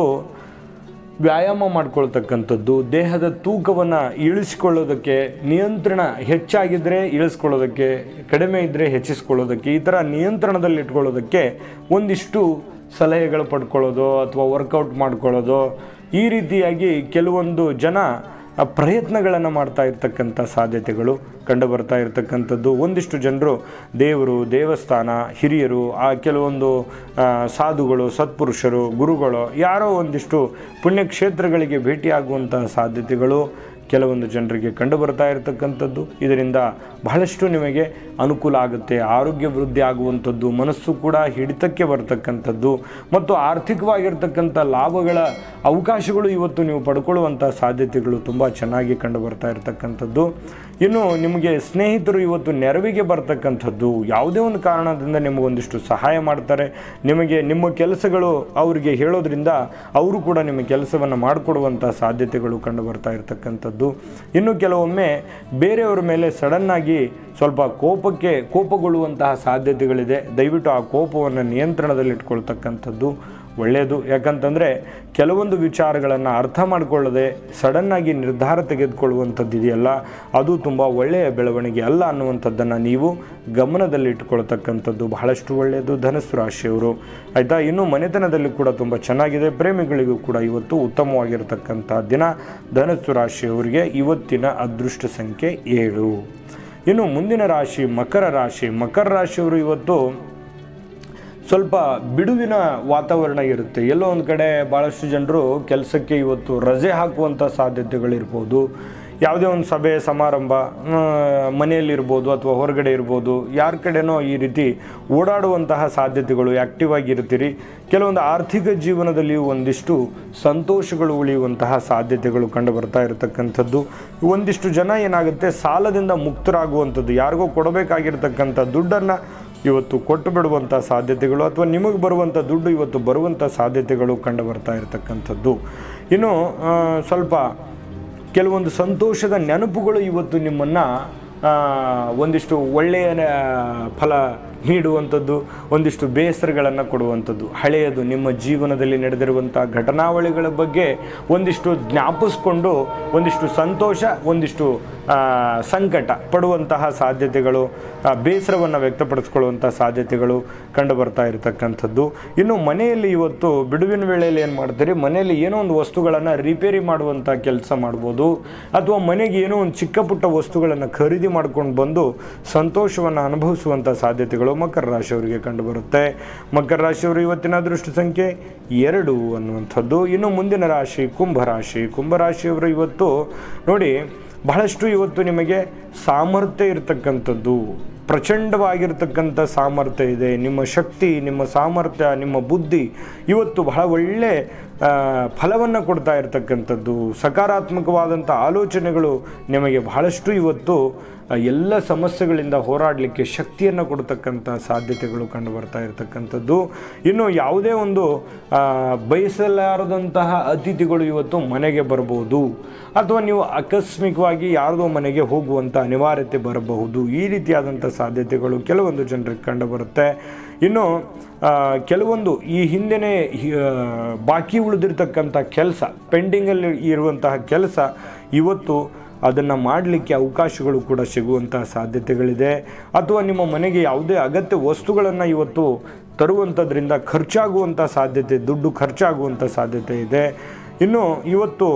[SPEAKER 1] ವ್ಯಾಯಾಮ ಮಾಡ್ಕೊಳ್ತಕ್ಕಂಥದ್ದು ದೇಹದ ತೂಕವನ್ನು ಇಳಿಸ್ಕೊಳ್ಳೋದಕ್ಕೆ ನಿಯಂತ್ರಣ ಹೆಚ್ಚಾಗಿದ್ದರೆ ಇಳಿಸ್ಕೊಳ್ಳೋದಕ್ಕೆ ಕಡಿಮೆ ಇದ್ದರೆ ಹೆಚ್ಚಿಸ್ಕೊಳ್ಳೋದಕ್ಕೆ ಈ ಥರ ನಿಯಂತ್ರಣದಲ್ಲಿ ಇಟ್ಕೊಳ್ಳೋದಕ್ಕೆ ಒಂದಿಷ್ಟು ಸಲಹೆಗಳು ಪಡ್ಕೊಳ್ಳೋದು ಅಥವಾ ವರ್ಕೌಟ್ ಮಾಡ್ಕೊಳ್ಳೋದು ಈ ರೀತಿಯಾಗಿ ಕೆಲವೊಂದು ಜನ ಆ ಪ್ರಯತ್ನಗಳನ್ನು ಮಾಡ್ತಾ ಇರ್ತಕ್ಕಂಥ ಸಾಧ್ಯತೆಗಳು ಕಂಡು ಬರ್ತಾ ಇರತಕ್ಕಂಥದ್ದು ಒಂದಿಷ್ಟು ಜನರು ದೇವರು ದೇವಸ್ಥಾನ ಹಿರಿಯರು ಆ ಕೆಲವೊಂದು ಆ, ಸಾಧುಗಳು ಸತ್ಪುರುಷರು ಗುರುಗಳು ಯಾರೋ ಒಂದಿಷ್ಟು ಪುಣ್ಯಕ್ಷೇತ್ರಗಳಿಗೆ ಭೇಟಿಯಾಗುವಂತಹ ಸಾಧ್ಯತೆಗಳು ಕೆಲವೊಂದು ಜನರಿಗೆ ಕಂಡು ಬರ್ತಾ ಇರತಕ್ಕಂಥದ್ದು ಇದರಿಂದ ಬಹಳಷ್ಟು ನಿಮಗೆ ಅನುಕೂಲ ಆಗುತ್ತೆ ಆರೋಗ್ಯ ವೃದ್ಧಿ ಆಗುವಂಥದ್ದು ಮನಸ್ಸು ಕೂಡ ಹಿಡಿತಕ್ಕೆ ಬರ್ತಕ್ಕಂಥದ್ದು ಮತ್ತು ಆರ್ಥಿಕವಾಗಿರ್ತಕ್ಕಂಥ ಲಾಭಗಳ ಅವಕಾಶಗಳು ಇವತ್ತು ನೀವು ಪಡ್ಕೊಳ್ಳುವಂಥ ಸಾಧ್ಯತೆಗಳು ತುಂಬ ಚೆನ್ನಾಗಿ ಕಂಡು ಬರ್ತಾ ಇರತಕ್ಕಂಥದ್ದು ಇನ್ನು ನಿಮಗೆ ಸ್ನೇಹಿತರು ಇವತ್ತು ನೆರವಿಗೆ ಬರ್ತಕ್ಕಂಥದ್ದು ಯಾವುದೇ ಒಂದು ಕಾರಣದಿಂದ ನಿಮಗೊಂದಿಷ್ಟು ಸಹಾಯ ಮಾಡ್ತಾರೆ ನಿಮಗೆ ನಿಮ್ಮ ಕೆಲಸಗಳು ಅವರಿಗೆ ಹೇಳೋದ್ರಿಂದ ಅವರು ಕೂಡ ನಿಮ್ಮ ಕೆಲಸವನ್ನು ಮಾಡಿಕೊಡುವಂಥ ಸಾಧ್ಯತೆಗಳು ಕಂಡು ಬರ್ತಾ ಇರತಕ್ಕಂಥದ್ದು ಇನ್ನು ಕೆಲವೊಮ್ಮೆ ಬೇರೆಯವರ ಮೇಲೆ ಸಡನ್ನಾಗಿ ಸ್ವಲ್ಪ ಕೋಪಕ್ಕೆ ಕೋಪಗೊಳ್ಳುವಂತಹ ಸಾಧ್ಯತೆಗಳಿದೆ ದಯವಿಟ್ಟು ಆ ಕೋಪವನ್ನು ನಿಯಂತ್ರಣದಲ್ಲಿಟ್ಕೊಳ್ತಕ್ಕಂಥದ್ದು ಒಳ್ಳೆಯದು ಯಾಕಂತಂದರೆ ಕೆಲವೊಂದು ವಿಚಾರಗಳನ್ನು ಅರ್ಥ ಮಾಡಿಕೊಳ್ಳದೆ ಸಡನ್ನಾಗಿ ನಿರ್ಧಾರ ತೆಗೆದುಕೊಳ್ಳುವಂಥದ್ದು ಇದೆಯಲ್ಲ ಅದು ತುಂಬ ಒಳ್ಳೆಯ ಬೆಳವಣಿಗೆ ಅಲ್ಲ ಅನ್ನುವಂಥದ್ದನ್ನು ನೀವು ಗಮನದಲ್ಲಿಟ್ಟುಕೊಳ್ತಕ್ಕಂಥದ್ದು ಬಹಳಷ್ಟು ಒಳ್ಳೆಯದು ಧನಸ್ಸು ರಾಶಿಯವರು ಆಯಿತಾ ಇನ್ನು ಮನೆತನದಲ್ಲಿ ಕೂಡ ತುಂಬ ಚೆನ್ನಾಗಿದೆ ಪ್ರೇಮಿಗಳಿಗೂ ಕೂಡ ಇವತ್ತು ಉತ್ತಮವಾಗಿರತಕ್ಕಂಥ ದಿನ ಧನಸ್ಸು ರಾಶಿಯವರಿಗೆ ಇವತ್ತಿನ ಅದೃಷ್ಟ ಸಂಖ್ಯೆ ಏಳು ಇನ್ನು ಮುಂದಿನ ರಾಶಿ ಮಕರ ರಾಶಿ ಮಕರ ರಾಶಿಯವರು ಇವತ್ತು ಸ್ವಲ್ಪ ಬಿಡುವಿನ ವಾತಾವರಣ ಇರುತ್ತೆ ಎಲ್ಲೋ ಒಂದು ಕಡೆ ಭಾಳಷ್ಟು ಜನರು ಕೆಲಸಕ್ಕೆ ಇವತ್ತು ರಜೆ ಹಾಕುವಂಥ ಸಾಧ್ಯತೆಗಳಿರ್ಬೋದು ಯಾವುದೇ ಒಂದು ಸಭೆ ಸಮಾರಂಭ ಆ, ಮನೆಯಲ್ಲಿರ್ಬೋದು ಅಥವಾ ಹೊರಗಡೆ ಇರ್ಬೋದು ಯಾರ ಕಡೆನೋ ಈ ರೀತಿ ಓಡಾಡುವಂತಹ ಸಾಧ್ಯತೆಗಳು ಆ್ಯಕ್ಟಿವ್ ಆಗಿರ್ತೀರಿ ಕೆಲವೊಂದು ಆರ್ಥಿಕ ಜೀವನದಲ್ಲಿ ಒಂದಿಷ್ಟು ಸಂತೋಷಗಳು ಉಳಿಯುವಂತಹ ಸಾಧ್ಯತೆಗಳು ಕಂಡು ಬರ್ತಾ ಇರತಕ್ಕಂಥದ್ದು ಒಂದಿಷ್ಟು ಜನ ಏನಾಗುತ್ತೆ ಸಾಲದಿಂದ ಮುಕ್ತರಾಗುವಂಥದ್ದು ಯಾರಿಗೋ ಕೊಡಬೇಕಾಗಿರ್ತಕ್ಕಂಥ ದುಡ್ಡನ್ನು ಇವತ್ತು ಕೊಟ್ಟು ಬಿಡುವಂಥ ಸಾಧ್ಯತೆಗಳು ಅಥವಾ ನಿಮಗೆ ಬರುವಂಥ ದುಡ್ಡು ಇವತ್ತು ಬರುವಂಥ ಸಾಧ್ಯತೆಗಳು ಕಂಡು ಬರ್ತಾ ಇರತಕ್ಕಂಥದ್ದು ಇನ್ನು ಆ, ಸ್ವಲ್ಪ ಕೆಲವೊಂದು ಸಂತೋಷದ ನೆನಪುಗಳು ಇವತ್ತು ನಿಮ್ಮನ್ನು ಒಂದಿಷ್ಟು ಒಳ್ಳೆಯ ಆ, ಫಲ ನೀಡುವಂಥದ್ದು ಒಂದಿಷ್ಟು ಬೇಸರಗಳನ್ನು ಕೊಡುವಂಥದ್ದು ಹಳೆಯದು ನಿಮ್ಮ ಜೀವನದಲ್ಲಿ ನಡೆದಿರುವಂಥ ಘಟನಾವಳಿಗಳ ಬಗ್ಗೆ ಒಂದಿಷ್ಟು ಜ್ಞಾಪಿಸ್ಕೊಂಡು ಒಂದಿಷ್ಟು ಸಂತೋಷ ಒಂದಿಷ್ಟು ಆ, ಸಂಕಟ ಪಡುವಂತಹ ಸಾಧ್ಯತೆಗಳು ಆ, ಬೇಸರವನ್ನು ವ್ಯಕ್ತಪಡಿಸ್ಕೊಳ್ಳುವಂಥ ಸಾಧ್ಯತೆಗಳು ಕಂಡು ಬರ್ತಾ ಇರತಕ್ಕಂಥದ್ದು ಇನ್ನು ಮನೆಯಲ್ಲಿ ಇವತ್ತು ಬಿಡುವಿನ ವೇಳೆಯಲ್ಲಿ ಏನು ಮಾಡ್ತೀರಿ ಮನೆಯಲ್ಲಿ ಏನೋ ಒಂದು ವಸ್ತುಗಳನ್ನು ರಿಪೇರಿ ಮಾಡುವಂಥ ಕೆಲಸ ಮಾಡ್ಬೋದು ಅಥವಾ ಮನೆಗೆ ಏನೋ ಒಂದು ಚಿಕ್ಕ ಪುಟ್ಟ ವಸ್ತುಗಳನ್ನು ಖರೀದಿ ಮಾಡ್ಕೊಂಡು ಬಂದು ಸಂತೋಷವನ್ನು ಅನುಭವಿಸುವಂಥ ಸಾಧ್ಯತೆಗಳು ಮಕರ ರಾಶಿಯವರಿಗೆ ಕಂಡುಬರುತ್ತೆ ಮಕರ ರಾಶಿಯವರು ಇವತ್ತಿನ ಅದೃಷ್ಟ ಸಂಖ್ಯೆ ಎರಡು ಅನ್ನುವಂಥದ್ದು ಇನ್ನು ಮುಂದಿನ ರಾಶಿ ಕುಂಭರಾಶಿ ಕುಂಭರಾಶಿಯವರು ಇವತ್ತು ನೋಡಿ ಬಹಳಷ್ಟು ಇವತ್ತು ನಿಮಗೆ ಸಾಮರ್ಥ್ಯ ಇರತಕ್ಕಂಥದ್ದು ಪ್ರಚಂಡವಾಗಿರ್ತಕ್ಕಂಥ ಸಾಮರ್ಥ್ಯ ಇದೆ ನಿಮ್ಮ ಶಕ್ತಿ ನಿಮ್ಮ ಸಾಮರ್ಥ್ಯ ನಿಮ್ಮ ಬುದ್ಧಿ ಇವತ್ತು ಬಹಳ ಒಳ್ಳೆ ಫಲವನ್ನು ಕೊಡ್ತಾ ಇರತಕ್ಕಂಥದ್ದು ಸಕಾರಾತ್ಮಕವಾದಂಥ ಆಲೋಚನೆಗಳು ನಿಮಗೆ ಬಹಳಷ್ಟು ಇವತ್ತು ಆ, ಎಲ್ಲ ಸಮಸ್ಯೆಗಳಿಂದ ಹೋರಾಡಲಿಕ್ಕೆ ಶಕ್ತಿಯನ್ನು ಕೊಡ್ತಕ್ಕಂಥ ಸಾಧ್ಯತೆಗಳು ಕಂಡು ಬರ್ತಾ ಇರತಕ್ಕಂಥದ್ದು ಇನ್ನು ಯಾವುದೇ ಒಂದು ಆ, ಬಯಸಲಾರದಂತಹ ಅತಿಥಿಗಳು ಇವತ್ತು ಮನೆಗೆ ಬರ್ಬೋದು ಅಥವಾ ನೀವು ಆಕಸ್ಮಿಕವಾಗಿ ಯಾರದೋ ಮನೆಗೆ ಹೋಗುವಂಥ ಅನಿವಾರ್ಯತೆ ಬರಬಹುದು ಈ ರೀತಿಯಾದಂಥ ಸಾಧ್ಯತೆಗಳು ಕೆಲವೊಂದು ಜನರಿಗೆ ಕಂಡು ಬರುತ್ತೆ ಇನ್ನು ಆ, ಕೆಲವೊಂದು ಈ ಹಿಂದೆನೇ ಹಿ- ಆ, ಬಾಕಿ ಉಳಿದಿರ್ತಕ್ಕಂಥ ಕೆಲಸ ಪೆಂಡಿಂಗಲ್ಲಿ ಇರುವಂತಹ ಕೆಲಸ ಇವತ್ತು ಅದನ್ನು ಮಾಡಲಿಕ್ಕೆ ಅವಕಾಶಗಳು ಕೂಡ ಸಿಗುವಂತಹ ಸಾಧ್ಯತೆಗಳಿದೆ ಅಥವಾ ನಿಮ್ಮ ಮನೆಗೆ ಯಾವುದೇ ಅಗತ್ಯ ವಸ್ತುಗಳನ್ನು ಇವತ್ತು ತರುವಂಥದ್ರಿಂದ ಖರ್ಚಾಗುವಂಥ ಸಾಧ್ಯತೆ ದುಡ್ಡು ಖರ್ಚಾಗುವಂಥ ಸಾಧ್ಯತೆ ಇದೆ ಇನ್ನು ಇವತ್ತು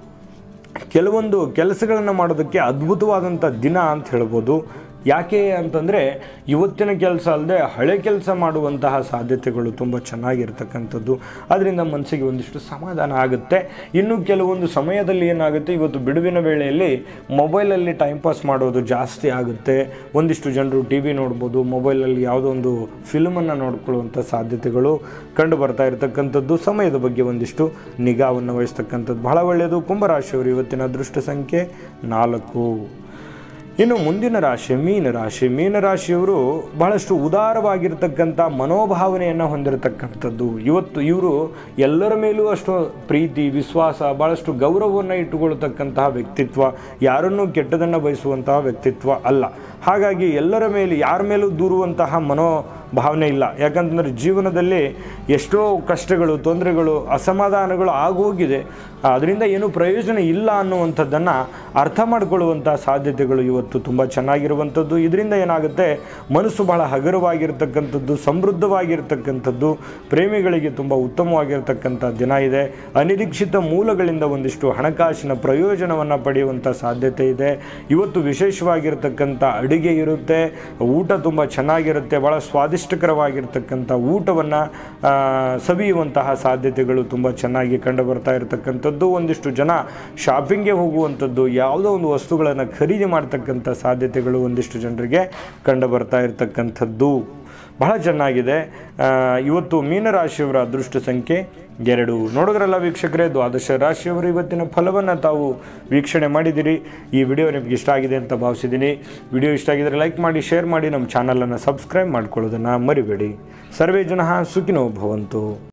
[SPEAKER 1] ಕೆಲವೊಂದು ಕೆಲಸಗಳನ್ನು ಮಾಡೋದಕ್ಕೆ ಅದ್ಭುತವಾದಂಥ ದಿನ ಅಂತ ಹೇಳ್ಬೋದು ಯಾಕೆ ಅಂತಂದರೆ ಇವತ್ತಿನ ಕೆಲಸ ಅಲ್ಲದೆ ಹಳೆ ಕೆಲಸ ಮಾಡುವಂತಹ ಸಾಧ್ಯತೆಗಳು ತುಂಬ ಚೆನ್ನಾಗಿರ್ತಕ್ಕಂಥದ್ದು ಅದರಿಂದ ಮನಸ್ಸಿಗೆ ಒಂದಿಷ್ಟು ಸಮಾಧಾನ ಆಗುತ್ತೆ ಇನ್ನು ಕೆಲವೊಂದು ಸಮಯದಲ್ಲಿ ಏನಾಗುತ್ತೆ ಇವತ್ತು ಬಿಡುವಿನ ವೇಳೆಯಲ್ಲಿ ಮೊಬೈಲಲ್ಲಿ ಟೈಮ್ ಪಾಸ್ ಮಾಡೋದು ಜಾಸ್ತಿ ಆಗುತ್ತೆ ಒಂದಿಷ್ಟು ಜನರು ಟಿ ವಿ ನೋಡ್ಬೋದು ಮೊಬೈಲಲ್ಲಿ ಯಾವುದೋ ಒಂದು ಫಿಲ್ಮನ್ನು ನೋಡ್ಕೊಳ್ಳುವಂಥ ಸಾಧ್ಯತೆಗಳು ಕಂಡು ಬರ್ತಾ ಇರತಕ್ಕಂಥದ್ದು ಸಮಯದ ಬಗ್ಗೆ ಒಂದಿಷ್ಟು ನಿಗಾವನ್ನು ವಹಿಸ್ತಕ್ಕಂಥದ್ದು ಬಹಳ ಒಳ್ಳೆಯದು ಕುಂಭರಾಶಿಯವರು ಇವತ್ತಿನ ಅದೃಷ್ಟ ಸಂಖ್ಯೆ ನಾಲ್ಕು ಇನ್ನು ಮುಂದಿನ ರಾಶಿ ಮೀನ ರಾಶಿ ಮೀನ ರಾಶಿಯವರು ಬಹಳಷ್ಟು ಉದಾರವಾಗಿರ್ತಕ್ಕಂಥ ಮನೋಭಾವನೆಯನ್ನು ಹೊಂದಿರತಕ್ಕಂಥದ್ದು ಇವತ್ತು ಇವರು ಎಲ್ಲರ ಮೇಲೂ ಅಷ್ಟು ಪ್ರೀತಿ ವಿಶ್ವಾಸ ಬಹಳಷ್ಟು ಗೌರವವನ್ನು ಇಟ್ಟುಕೊಳ್ತಕ್ಕಂತಹ ವ್ಯಕ್ತಿತ್ವ ಯಾರನ್ನೂ ಕೆಟ್ಟದನ್ನು ಬಯಸುವಂತಹ ವ್ಯಕ್ತಿತ್ವ ಅಲ್ಲ ಹಾಗಾಗಿ ಎಲ್ಲರ ಮೇಲೆ ಯಾರ ಮೇಲೂ ದೂರುವಂತಹ ಮನೋಭಾವನೆ ಇಲ್ಲ ಯಾಕಂತಂದರೆ ಜೀವನದಲ್ಲಿ ಎಷ್ಟೋ ಕಷ್ಟಗಳು ತೊಂದರೆಗಳು ಅಸಮಾಧಾನಗಳು ಆಗೋಗಿದೆ ಅದರಿಂದ ಏನು ಪ್ರಯೋಜನ ಇಲ್ಲ ಅನ್ನುವಂಥದ್ದನ್ನು ಅರ್ಥ ಮಾಡಿಕೊಳ್ಳುವಂಥ ಸಾಧ್ಯತೆಗಳು ಇವತ್ತು ತುಂಬ ಚೆನ್ನಾಗಿರುವಂಥದ್ದು ಇದರಿಂದ ಏನಾಗುತ್ತೆ ಮನಸ್ಸು ಬಹಳ ಹಗುರವಾಗಿರ್ತಕ್ಕಂಥದ್ದು ಸಮೃದ್ಧವಾಗಿರ್ತಕ್ಕಂಥದ್ದು ಪ್ರೇಮಿಗಳಿಗೆ ತುಂಬ ಉತ್ತಮವಾಗಿರ್ತಕ್ಕಂಥ ದಿನ ಇದೆ ಅನಿರೀಕ್ಷಿತ ಮೂಲಗಳಿಂದ ಒಂದಿಷ್ಟು ಹಣಕಾಸಿನ ಪ್ರಯೋಜನವನ್ನು ಪಡೆಯುವಂಥ ಸಾಧ್ಯತೆ ಇದೆ ಇವತ್ತು ವಿಶೇಷವಾಗಿರ್ತಕ್ಕಂಥ ಅಡುಗೆ ಇರುತ್ತೆ ಊಟ ತುಂಬ ಚೆನ್ನಾಗಿರುತ್ತೆ ಭಾಳ ಸ್ವಾದಿಷ್ಟಕರವಾಗಿರ್ತಕ್ಕಂಥ ಊಟವನ್ನು ಸವಿಯುವಂತಹ ಸಾಧ್ಯತೆಗಳು ತುಂಬ ಚೆನ್ನಾಗಿ ಕಂಡು ಬರ್ತಾ ಇರತಕ್ಕಂಥದ್ದು ಒಂದಿಷ್ಟು ಜನ ಶಾಪಿಂಗ್ಗೆ ಹೋಗುವಂಥದ್ದು ಯಾವುದೋ ಒಂದು ವಸ್ತುಗಳನ್ನು ಖರೀದಿ ಮಾಡ್ತಕ್ಕಂಥ ಸಾಧ್ಯತೆಗಳು ಒಂದಿಷ್ಟು ಜನರಿಗೆ ಕಂಡು ಬರ್ತಾ ಇರತಕ್ಕಂಥದ್ದು ಬಹಳ ಚೆನ್ನಾಗಿದೆ ಆ, ಇವತ್ತು ಮೀನರಾಶಿಯವರ ಅದೃಷ್ಟ ಸಂಖ್ಯೆ ಎರಡು ನೋಡಿದ್ರಲ್ಲ ವೀಕ್ಷಕರೇ ದ್ವಾದಶ ರಾಶಿಯವರು ಇವತ್ತಿನ ಫಲವನ್ನು ತಾವು ವೀಕ್ಷಣೆ ಮಾಡಿದಿರಿ ಈ ವಿಡಿಯೋ ನಿಮಗೆ ಇಷ್ಟ ಆಗಿದೆ ಅಂತ ಭಾವಿಸಿದ್ದೀನಿ ವಿಡಿಯೋ ಇಷ್ಟ ಆಗಿದ್ರೆ ಲೈಕ್ ಮಾಡಿ ಶೇರ್ ಮಾಡಿ ನಮ್ಮ ಚಾನಲನ್ನು ಸಬ್ಸ್ಕ್ರೈಬ್ ಮಾಡ್ಕೊಳ್ಳೋದನ್ನು ಮರಿಬೇಡಿ ಸರ್ವೇ ಜನ ಸುಖಿನೋ ಭವಂತು